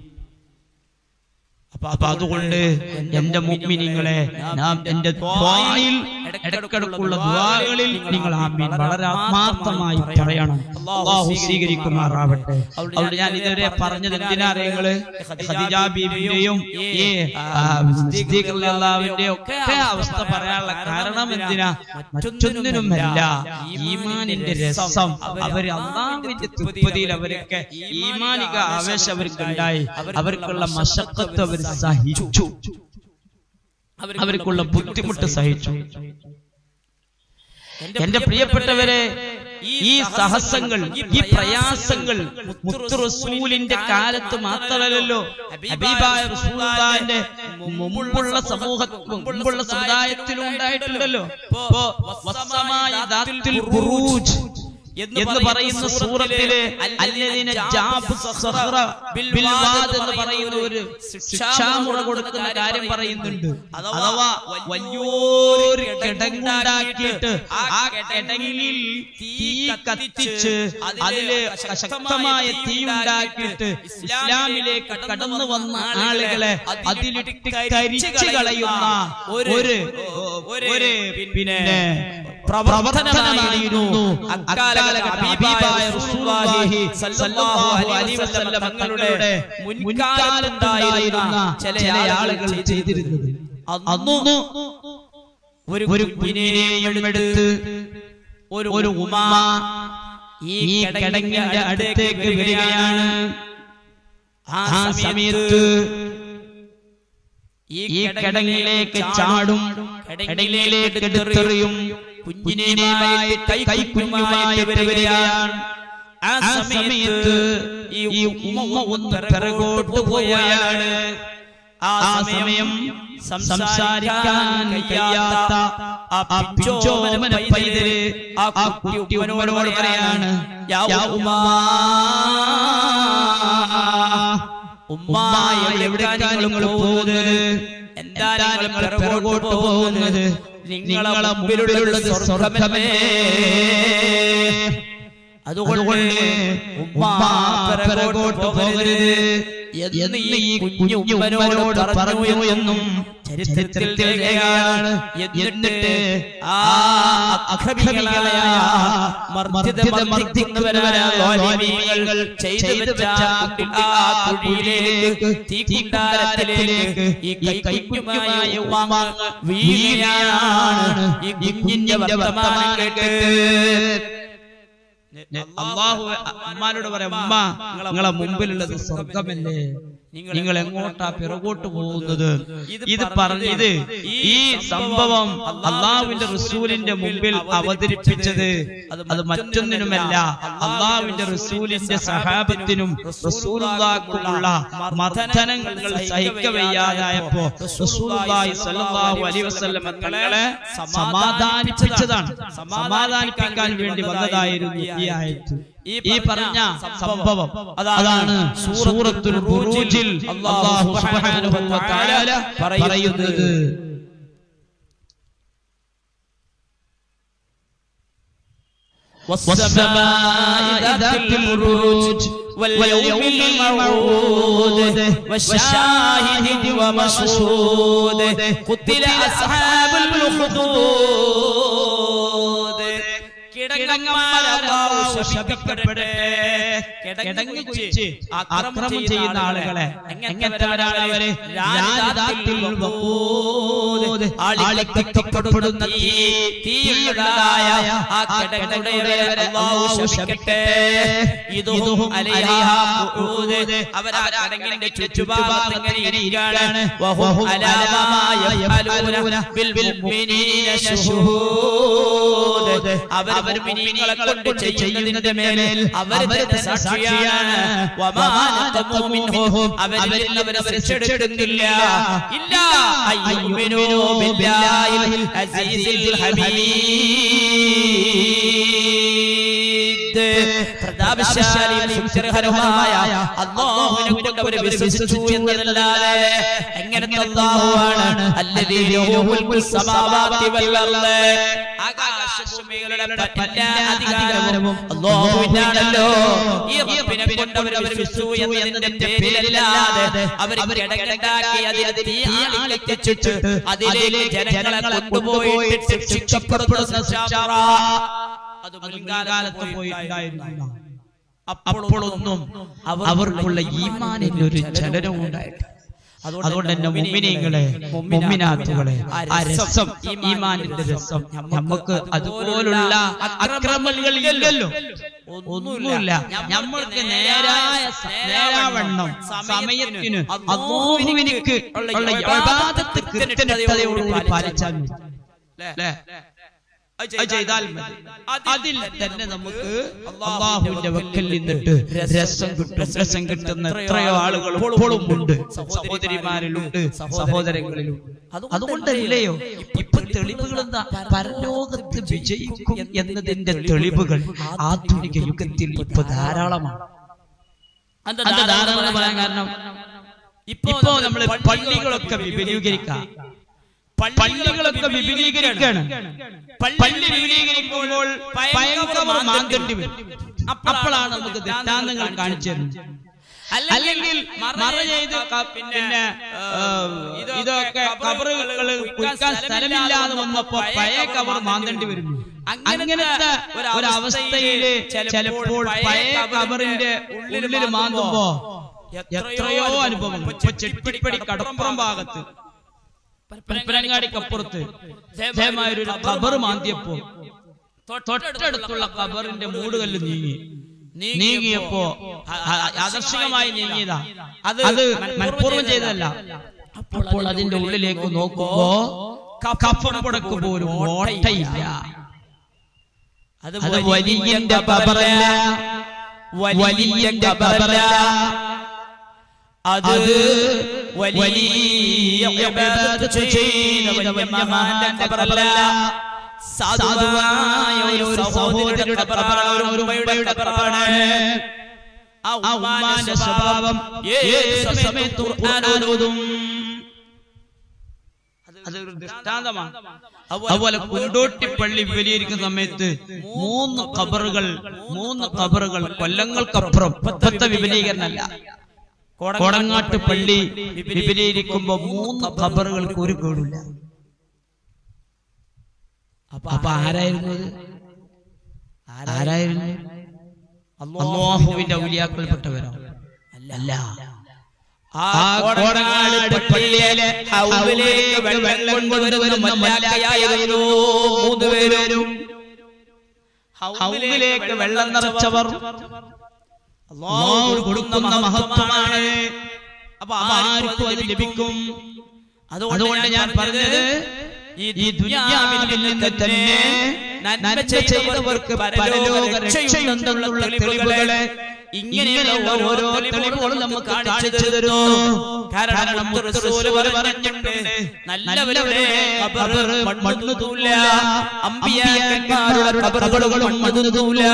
അപ്പൊ അതുകൊണ്ട് എന്റെ മുഗ്മിനിങ്ങളെ നാം എന്റെ ദ്വായിൽ ഇടക്കിടക്കുള്ള ദ്വാകളിൽ നിങ്ങൾ ആമീൻ വളരെ ആത്മാർത്ഥമായി പറയണം അള്ളാഹു സ്വീകരിക്കുമാറാവട്ടെ അതുകൊണ്ട് ഞാൻ ഇതുവരെ പറഞ്ഞത് എന്തിനാ നിങ്ങള് ഖദീജ ബീബിന്റെയും ഈ അള്ളാവിന്റെയും ഒക്കെ അവസ്ഥ പറയാനുള്ള കാരണം എന്തിനാ മറ്റൊന്നിനുമല്ല ഈമാനിന്റെ രസം അവര് അള്ളാഹുവിന്റെ തൃപ്തിയിൽ അവരൊക്കെ ഈമാനിക ആവേശം അവർക്ക് ഉണ്ടായി അവർക്കുള്ള മശക്കത്ത് അവർ സഹിച്ചു അവർക്കുള്ള ബുദ്ധിമുട്ട് സഹിച്ചു എന്റെ പ്രിയപ്പെട്ടവരെ ഈ സാഹസങ്ങൾ ഈ പ്രയാസങ്ങൾ മുത്തു റസൂലിന്റെ കാലത്ത് മാത്രമല്ലല്ലോ ഹബീബായ റസൂലുള്ളാഹിന്റെ മുമ്പുള്ള സമൂഹ മുമ്പുള്ള സമുദായത്തിലും ഉണ്ടായിട്ടുണ്ടല്ലോ ഇപ്പോ വസ്സമായ ദാത്തിൽ ബുറൂജ് എന്ന് പറയുന്ന സൂറത്തില് അല്ലദീന ജാബു സഖറ ബിൽ വാദ് എന്ന് പറയുന്ന ഒരു ശിക്ഷാമുറ കൊടുക്കുന്ന കാര്യം പറയുന്നുണ്ട് അഥവാ വലിയൊരു കിടങ്ങുണ്ടാക്കിയിട്ട് ആ കിടങ്ങിൽ തീ കത്തിച്ച് അതില് ശക്തമായ തീ ഉണ്ടാക്കിയിട്ട് ഇസ്ലാമിലേക്ക് കടന്നു വന്ന ആളുകളെ അതിലിട്ട് കരിച്ചു കളയുന്ന ഒരു ഒരു പിന്നെ പ്രവർത്തനമായിരുന്നു അക്കാലഘട്ട ഹബീബായ റസൂലുള്ളാഹി സ്വല്ലല്ലാഹു അലൈഹി വസല്ലം തങ്ങളുടെ മുൻകാലത്തുണ്ടായിരുന്ന ചില ആളുകൾ ചെയ്തിരുന്നത് അന്ന് ഒരു ഒരു കുഞ്ഞിനെയും എടുത്ത് ഒരു ഒരു ഉമ്മ ഈ കിടങ്ങിന്റെ അടുത്തേക്ക് വരികയാണ് ആ സമയത്ത് ഈ കിടങ്ങിലേക്ക് ചാടും കിടങ്ങിലേക്ക് എടുത്തെറിയും കുഞ്ഞിനെയുമായി കൈ കുഞ്ഞുമായി വരികയാണ് ആ സമയത്ത് ഈ ഉമ്മ ഒന്ന് പിറകോട്ട് പോവുകയാണ് ആ സമയം സംസാരിക്കാൻ കഴിയാത്ത ആ പിഞ്ചോമന പൈതല് ആ കുട്ടി ഉമ്മനോട് പറയാണ് യാ ഉമ്മാ ഉമ്മായ എവിടേക്കാണ് നിങ്ങൾ പോകുന്നത് എന്താ നിങ്ങൾ പിറകോട്ട് പോകുന്നത് നിങ്ങളെ മുമ്പിലുള്ളത് സ്വർഗമേ അതുകൊണ്ട് ഉമ്മ പിറകോട്ട് പോകരുത് എന്ന് ഈ കുഞ്ഞു ഉമ്മനോട് പറഞ്ഞു എന്നും ചരിത്രത്തിൽ രേഖയാണ് എന്നിട്ട് ആ അഖബികളായ മർദ്ദിത മർദ്ദിക്കുന്നവരായ ളാലിമീങ്ങൾ ചെയ്തു വെച്ച ആ കുഴിയിലേക്ക് തീക്കുണ്ടാരത്തിലേക്ക് ഈ കൈക്കുഞ്ഞുമായ ഉമ്മ വീഴുകയാണ് ഈ കുഞ്ഞിന്റെ വർത്തമാനം കേട്ട് അള്ളാഹു അമ്മാനോട് പറയാം ഉമ്മ നിങ്ങളെ മുമ്പിലുള്ളത് സ്വർഗമല്ലേ നിങ്ങൾ എങ്ങോട്ടാ പിറകോട്ട് പോകുന്നത് ഇത് പറഞ്ഞത് ഈ സംഭവം അള്ളാഹുവിന്റെ റസൂലിന്റെ മുമ്പിൽ അവതരിപ്പിച്ചത് അത് മറ്റൊന്നിനുമല്ല അള്ളാഹുവിന്റെ റസൂലിന്റെ സഹാബത്തിനും റസൂലുള്ളാഹിക്കുമുള്ള മർദ്ദനങ്ങൾ സഹിക്കവയ്യാതായപ്പോ റസൂലുള്ളാഹി സ്വല്ലല്ലാഹു അലൈഹി വസല്ലം തങ്ങളെ സമാധാനിപ്പിച്ചതാണ് സമാധാനിപ്പിക്കാൻ വേണ്ടി വന്നതായിരുന്നു ഈ ആയത്ത് ഈ പറഞ്ഞ സംഭവം അതാണ് സൂറത്തുൽ ബുറൂജിൽ അല്ലാഹു സുബ്ഹാനഹു വ തആല പറയുന്നത് والسماء ذات البروج واليوم الموعود والشاهد ومشهود قتل أصحاب الأخدود കിടങ്ങന്മാരാകാവൂ ശപിക്കപ്പെടട്ടെ കിടങ്ങ് കുഴിച്ച് അക്രമം ചെയ്യുന്ന ആളുകളെ എങ്ങനത്തെവരാണ് അവര് രാജാത്തിൽ വഖൂദ്, ആളിക്കപ്പെടുന്ന തീ തീയുള്ളതായ ആ കിടങ്ങുടയവരെ അല്ലാഹു ശപിക്കട്ടെ ഇതും അലൈഹാ ഖുഊദ് അവർ ആ കിടങ്ങിന്റെ ചുറ്റുഭാഗത്ത് ഇങ്ങനെ ഇരിക്കുകയാണ് വഹും അലാ മാ യഫ്അലൂന ബിൽ മുഅ്മിനീന ശുഹൂദ് അവർ അവർ മിനിങ്ങളെ കൊണ്ട് ചെയ്യുന്നതിന്റെ മേൽ അവർ സാക്ഷിയാണ് വമാ നഖമു മിൻഹും അവരിൽ അവർ ശിക്ഷെടുക്കുന്നില്ല ഇല്ല അയ്യുമിനു ബില്ലാഹിൽ അസീസിൽ ഹമീദ് പ്രതാപശാലിയും സുചിരഹരമായ അല്ലാഹുവിനെ കൊണ്ട് അവർ വിശ്വസിച്ചു എന്നതല്ലാതെ എങ്ങനത്തെ അല്ലാഹുവാണ് അല്ലദീ ലഹു മുൽക്കു സമാവാതി വൽ അർള് ആകാശഭൂമികളുടെ എല്ലാ അധികാരവും അല്ലാഹുവിനാണല്ലോ ഈ റബ്ബിനെ കൊണ്ട് അവർ വിശ്വസിച്ചു എന്നതിന്റെ പേരിലല്ലാതെ അവർ കിടക്കിടണ്ടാക്കി അതിൽ തീ ആളിലെത്തിച്ചിട്ട് അതിലേക്ക് ജനങ്ങളെ കൊണ്ടുപോയിട്ട് ശിക്ഷിക്കപ്പെടുന്ന ശിക്ഷാ അത് മുൻകാലത്ത് പോയി പോയിട്ടുണ്ടായിരുന്നു അപ്പോഴൊന്നും അവർക്കുള്ള ഈമാനിന്റെ ഒരു ചലനവും ഉണ്ടായിട്ടില്ല അതുകൊണ്ട് തന്നെ മുമ്മിനീങ്ങളെ മുമ്മിനാത്തുകളെ ആ രസം ഈമാനിന്റെ രസം നമുക്ക് അതുപോലുള്ള അക്രമങ്ങൾ ഇല്ലല്ലോ ഒന്നുമില്ല നമ്മൾക്ക് നേരായ സ- നേരാവണ്ണം സമയത്തിന് അള്ളാഹുവിനിക്ക് ഉള്ള യഥാർത്ഥ കൃത്യനിഷ്ഠതയോടുകൂടി പാലിച്ചാൽ മതി അല്ലേ അത് ചെയ്താൽ മതി അതിൽ തന്നെ നമുക്ക് അള്ളാഹുവിന്റെ വക്കൽ നിന്നിട്ട് രസം കിട്ടും രസം കിട്ടുന്ന എത്രയോ ആളുകൾ ഇപ്പോഴും ഉണ്ട് സഹോദരിമാരിലുണ്ട് സഹോദരങ്ങളിലുണ്ട് അതുകൊണ്ടല്ലയോ ഇപ്പൊ തെളിവുകൾ എന്താ പരലോകത്ത് വിജയിക്കും എന്നതിന്റെ തെളിവുകൾ ആധുനിക യുഗത്തിൽ ഇപ്പൊ ധാരാളമാണ് അത് ധാരാളം പറയാൻ കാരണം ഇപ്പോ നമ്മൾ പള്ളികളൊക്കെ വിപുലീകരിക്കാം പള്ളികളൊക്കെ വിപുലീകരിക്കാണ് പള്ളി വിപുലീകരിക്കുമ്പോൾ ഭയങ്കര മാന്തണ്ടി വരും അപ്പോഴാണ് നമുക്ക് ദൃഷ്ടാന്തങ്ങൾ കാണിച്ചു തരുന്നത് അല്ലെങ്കിൽ മറ ചെയ്ത് ക- പിന്നെ ആ, ഇതൊക്കെ കബറുകൾ കുഴിക്കാൻ സ്ഥലമില്ലാതെ വന്നപ്പോ പഴയ കബർ മാന്തണ്ടി വരുന്നു അങ്ങനത്തെ ഒരു അവസ്ഥയില് ചിലപ്പോൾ പഴയ കബറിന്റെ ഉള്ളിൽ മാന്തുമ്പോ എത്രയോ അനുഭവങ്ങൾ ഇപ്പൊ ചെട്ടിപ്പടി കടപ്പുറം ഭാഗത്ത് പരപ്പനങ്ങാടിക്കപ്പുറത്ത് ഒരു കബർ മാന്തിയപ്പോ തൊട്ടടുത്തുള്ള കബറിന്റെ മൂടുകല്ല് നീങ്ങി നീങ്ങിയപ്പോ ആദർശികമായി നീങ്ങിയതാ അത് മനഃപൂർവ്വം ചെയ്തതല്ല അപ്പോൾ അതിന്റെ ഉള്ളിലേക്ക് നോക്കുമ്പോ കഫം പുടക്ക് പോലും ഓട്ടയില്ല അത് അത് വലിയന്റെ കബറല്ല വലിയന്റെ കബറല്ല അത് വലിയ വലിയ ഇബാദത്ത് ചെയ്ത വലിയ മഹാന്റെ കബറല്ല സാധുവായ ഒരു സഹോദരരുടെ കബറാണ് ഒരു ഉമ്മയുടെ കബറാണ് ആ ആ ഉമ്മാന്റെ സ്വഭാവം ഏത് സമയത്ത് ഖുർആൻ ഓതും അതൊരു ദൃഷ്ടാന്തമാണ് അതുപോലെ കുണ്ടോട്ടി പള്ളി വിപുലീകരിക്കുന്ന സമയത്ത് മൂന്ന് കബറുകൾ മൂന്ന് കബറുകൾ കൊല്ലങ്ങൾക്കപ്പുറം ഇപ്പത്തെ വിപുലീകരണമല്ല കോടങ്ങാട്ട് പള്ളി വിപുലീകരിക്കുമ്പോ മൂന്ന് കബറുകൾക്ക് ഒരു കേടില്ല അപ്പൊ ആരായിരുന്നു അത് ആരായിരുന്നു അള്ളാഹുവിന്റെ ഔലിയാക്കൾപ്പെട്ടവരോ അല്ല ആ കോടങ്ങാട് പള്ളിയിലെ ഹൗലിലേക്ക് വെള്ളം കൊണ്ടുവരുന്ന മല്ലാക്കയായിരുന്നു മൂന്ന് പേരും ഹൗലിലേക്ക് വെള്ളം നിറച്ചവർ അള്ളാഹു കൊടുക്കുന്ന മഹത്വമാണ് അപ്പൊ ആർക്കും അത് ലഭിക്കും അതുകൊണ്ട് ഞാൻ പറഞ്ഞത് ഈ ദുനിയാവിൽ നിന്ന് തന്നെ നന്മ ചെയ്തവർക്ക് പരലോക രക്ഷയുണ്ടെന്നുള്ള തെളിവുകളെ ഇങ്ങനെയുള്ള ഓരോ തെളിവുകളും നമുക്ക് കാണിച്ചു തരുന്നു കാരണം റസൂല് പറഞ്ഞിട്ടുണ്ട് നല്ലവരുടെ കബർ മണ്ണ് തൂല്ല അമ്പിയാക്കന്മാരുടെ കബറുകളും മണ്ണ് തൂല്ല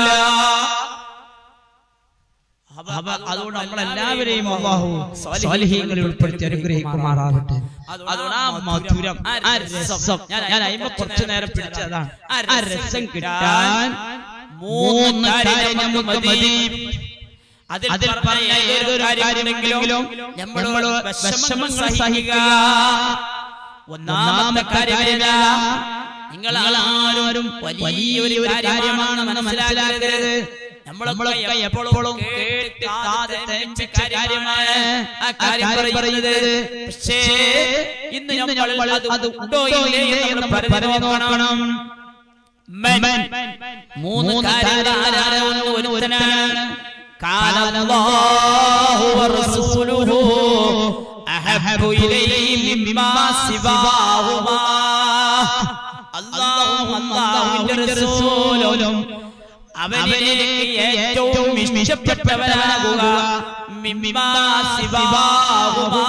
അപ്പൊ അതുകൊണ്ട് നമ്മളെല്ലാവരെയും അള്ളാഹു സ്വാലിഹീങ്ങളിൽ ഉൾപ്പെടുത്തി അനുഗ്രഹിക്കുമാറാവട്ടെ അതുകൊണ്ട് ആ മധുരം ആ രസം ഞാൻ അയിമ കുറച്ചു നേരം പിടിച്ചതാണ് ആ രസം കിട്ടാൻ മൂന്ന് കാര്യം നമുക്ക് മതി അതിൽ പറഞ്ഞ ഏതൊരു കാര്യമെങ്കിലും നമ്മൾ വിഷമങ്ങൾ സഹിക്കുക ഒന്നാമത്തെ കാര്യമല്ല നിങ്ങൾ ആരും വലിയൊരു കാര്യമാണ് മനസ്സിലാക്കരുത് നമ്മളൊക്കെ എപ്പോഴും കേട്ട് കാത് തെറ്റിച്ച കാര്യമാണ് ആ കാര്യം പറയുന്നത് പക്ഷേ ഇന്ന് നമ്മൾ അത് ഉണ്ടോ ഇല്ലേ എന്ന് നമ്മൾ പറഞ്ഞു നോക്കണം മൻ. മൂന്ന് കാര്യങ്ങൾ ഒരുത്തനാണ് قال الله ورسوله أحب إليه مما سواهما അള്ളാഹും അള്ളാഹുവിന്റെ റസൂലും അവനിലേക്ക് ഏറ്റവും ഇഷ്ടപ്പെട്ടവനാകുക മിമ്മാ സിവാഹുമാ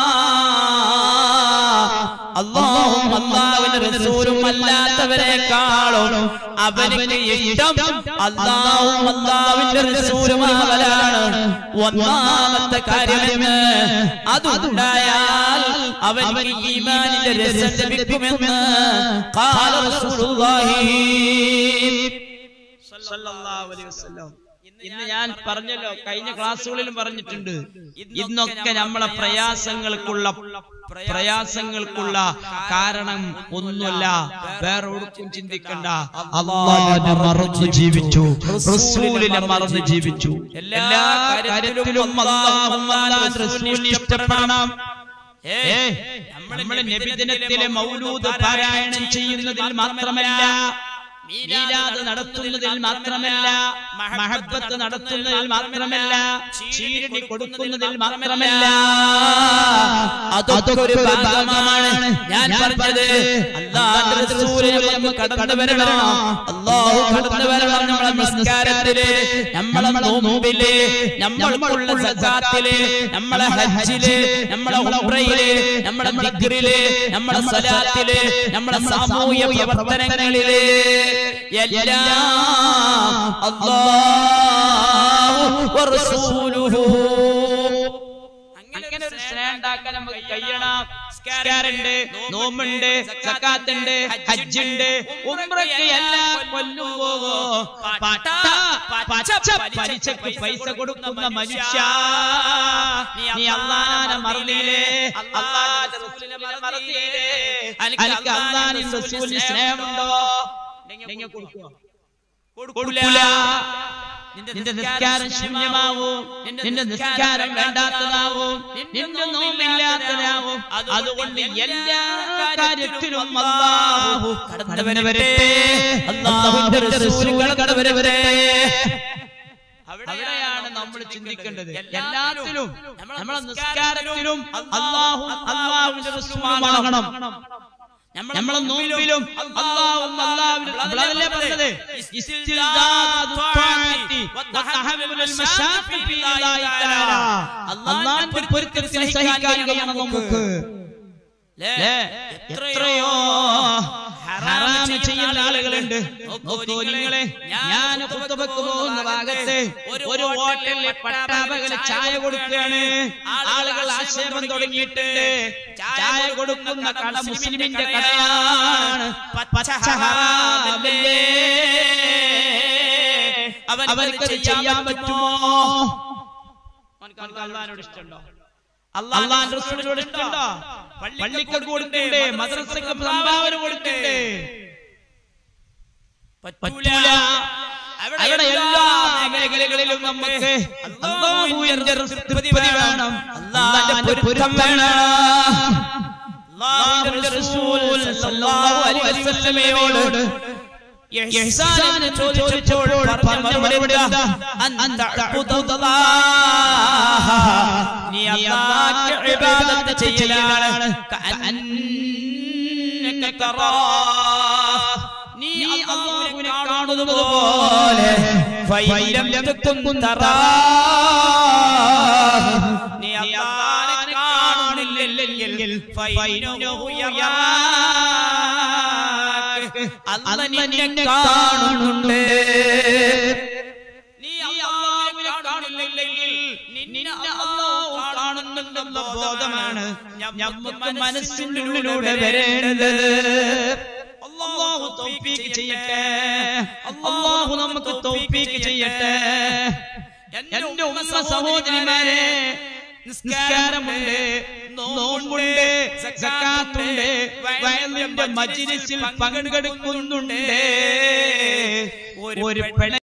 അള്ളാഹും അള്ളാഹുവിന്റെ റസൂലും അല്ലാത്തവരെക്കാളും അവനിക്ക് ഇഷ്ടം അള്ളാഹും അള്ളാഹുവിന്റെ റസൂലുമാവലാണ് ഒന്നാമത്തെ കാര്യമെന്ന് അതുണ്ടായാൽ അവനിക്ക് ഈമാനിന്റെ രസം ലഭിക്കുമെന്ന് ഖാല റസൂലുള്ളാഹി സല്ലല്ലാഹു അലൈഹി വസല്ലം. ഇന്ന് ഞാൻ പറഞ്ഞല്ലോ കഴിഞ്ഞ ക്ലാസ്സുകളിലും പറഞ്ഞിട്ടുണ്ട് ഇന്നൊക്കെ നമ്മളെ പ്രയാസങ്ങൾക്കുള്ള പ്രയാസങ്ങൾക്കുള്ള കാരണം ഒന്നുമല്ല വേറെ ഒടുക്കും ചിന്തിക്കണ്ട അള്ളാഹിനെ മറന്നു ജീവിച്ചു റസൂലിനെ മറന്നു ജീവിച്ചു എല്ലാ കാര്യത്തിലും അള്ളാഹും അള്ളാഹുവിന്റെ റസൂലിനെ ഇഷ്ടപ്പെടണം ഏ നമ്മുടെ നബിദിനത്തിലെ മൗലൂദ് പാരായണം ചെയ്യുന്നതിൽ മാത്രമല്ല മീലാദ് നടത്തുന്നതിൽ മാത്രമല്ല മഹബത്ത് നടത്തുന്നതിൽ മാത്രമല്ല ചീരടി കൊടുക്കുന്നതിൽ മാത്രമല്ല അതൊക്കെ ഒരു ഭാഗമാണ് ഞാൻ പറഞ്ഞത് അല്ലാഹുവിന്റെ റസൂലിനെ നമുക്ക് കടന്നു വരണം അല്ലാഹു കടന്നു വരണം നമ്മളെ നിസ്കാരത്തില് നമ്മളെ നോമ്പില് നമ്മൾക്കുള്ള സക്കാത്തില് നമ്മളെ ഹജ്ജില് നമ്മളെ ഉംറയില് നമ്മളെ ദിക്റില് നമ്മളെ സലാത്തില് നമ്മളെ സാമൂഹ്യ പ്രവർത്തനങ്ങളില് എല്ലാം അല്ലാഹു വറസൂലുഹു അങ്ങനെ ഒരു സ്നേഹം ഉണ്ടാക്കാൻ നമുക്ക് കഴിയണം സ്കാരുണ്ട് നോമ്പുണ്ട് സക്കാത്തുണ്ട് ഹജ്ജുണ്ട് ഉംറയ്ക്ക് എല്ലാ കൊല്ലും പോകോ പട്ട പച്ച പലിശക്ക് പൈസ കൊടുക്കുന്ന മനുഷ്യ നീ അള്ളാനെ മറന്നില്ലേ അള്ളാന്റെ റസൂലിനെ മറന്നില്ലേ അനക്ക് അള്ളാനും റസൂലിന് സ്നേഹമുണ്ടോ നിങ്ങൾ കൊടുക്കുവോ കൊടുക്കൂല നിന്റെ നിസ്കാരം ശൂന്യമാവും നിന്റെ നിസ്കാരം വേണ്ടാത്തതാവും നിന്റെ നോമ്പില്ലാത്തതാവും അതുകൊണ്ട് എല്ലാ കാര്യത്തിലും അല്ലാഹു കടന്നു വരട്ടെ അല്ലാഹുവിന്റെ റസൂൽ കടന്നു വരട്ടെ അവിടെയാണ് നമ്മൾ ചിന്തിക്കേണ്ടത് എല്ലാത്തിലും നമ്മളെ നിസ്കാരത്തിലും അള്ളാഹു അള്ളാഹുവിന്റെ റസൂലും വണങ്ങണം നമ്മളെ നോമ്പിലും അള്ളാഹും അള്ളാഹുവിന്റെ നമ്മളതല്ലേ പറഞ്ഞത് ഇസ്തിൽദാദു ത്വാഅത്തി വതഹമ്മുൽ മശാഖി ഫീ ഇല്ലാഹി തആല അള്ളാഹുവിന്റെ പൊരുത്തത്തിൽ സഹിക്കാൻ കഴിയണം നമുക്ക് ല്ലേ? എത്രയോ ഹറാമ് ചെയ്യുന്ന ആളുകളുണ്ട് നോക്കൂ നിങ്ങളെ ഞാൻ കുത്തുബക്ക് പോകുന്ന ഭാഗത്ത് ഒരു ഹോട്ടലിൽ പട്ടാപകല് ചായ കൊടുക്കുകയാണ് ആളുകൾ ആക്ഷേപം തുടങ്ങിയിട്ടുണ്ട് ചായ കൊടുക്കുന്ന കട മുസ്ലിമിന്റെ കടയാണ് പച്ച ഹറാമല്ലേ അവർക്ക് ചെയ്യാൻ പറ്റുമോ അള്ളാഹിനോട് ഇഷ്ടമുണ്ടോ അള്ളാന്റെ റസൂലിനോട് ഇഷ്ടമുണ്ടോ പള്ളിക്ക് കൊടുക്കണ്ടേ മദ്രസക്ക് സംഭാവന കൊടുക്കണ്ടേ പറ്റൂല അവിടെ എല്ലാ മേഖലകളിലും നമുക്ക് അള്ളാഹുവിന്റെ തൃപ്തി വേണം അള്ളാന്റെ പൊരുത്തം വേണം അള്ളാഹുവിന്റെ റസൂൽ സല്ലല്ലാഹു അലൈഹി വസല്ലമയോട് ഇഹ്സാൻ ചോദിച്ചപ്പോൾ പറഞ്ഞ മറുപടി എന്താ അന്ത അഅ്ബുദല്ലാഹ നീ അല്ലാഹുവിനെ ഇബാദത്ത് ചെയ്യലാണ് കഅന്നക തറാ നീ അല്ലാഹുവിനെ കാണുന്നത് പോലെ ഫൈലം തകുൻ തറാ നീ അല്ലാഹുവിനെ കാണുന്നില്ലെങ്കിൽ ഫൈനഹു യറാക അല്ല നിന്നെ കാണുന്നുണ്ട് നീ അല്ലാഹുവിനെ കാണില്ലെങ്കിൽ നിന്നെ അല്ലാഹു കാണുന്നുണ്ടെന്ന ബോധമാണ് നമുക്ക് മനസ്സിന്റെ ഉള്ളിലൂടെ വരേണ്ടത് അല്ലാഹു തൗഫീഖ് ചെയ്യട്ടെ അല്ലാഹു നമുക്ക് തൗഫീക്ക് ചെയ്യട്ടെ എന്റെ ഉമ്മ സഹോദരിമാരെ നിസ്കാരമുണ്ട് നോമ്പുണ്ട് സക്കാത്തുണ്ട് വയലിന്റെ മജിലിസിൽ പങ്കെടുക്കുന്നുണ്ട് ഒരു പെണ്ണ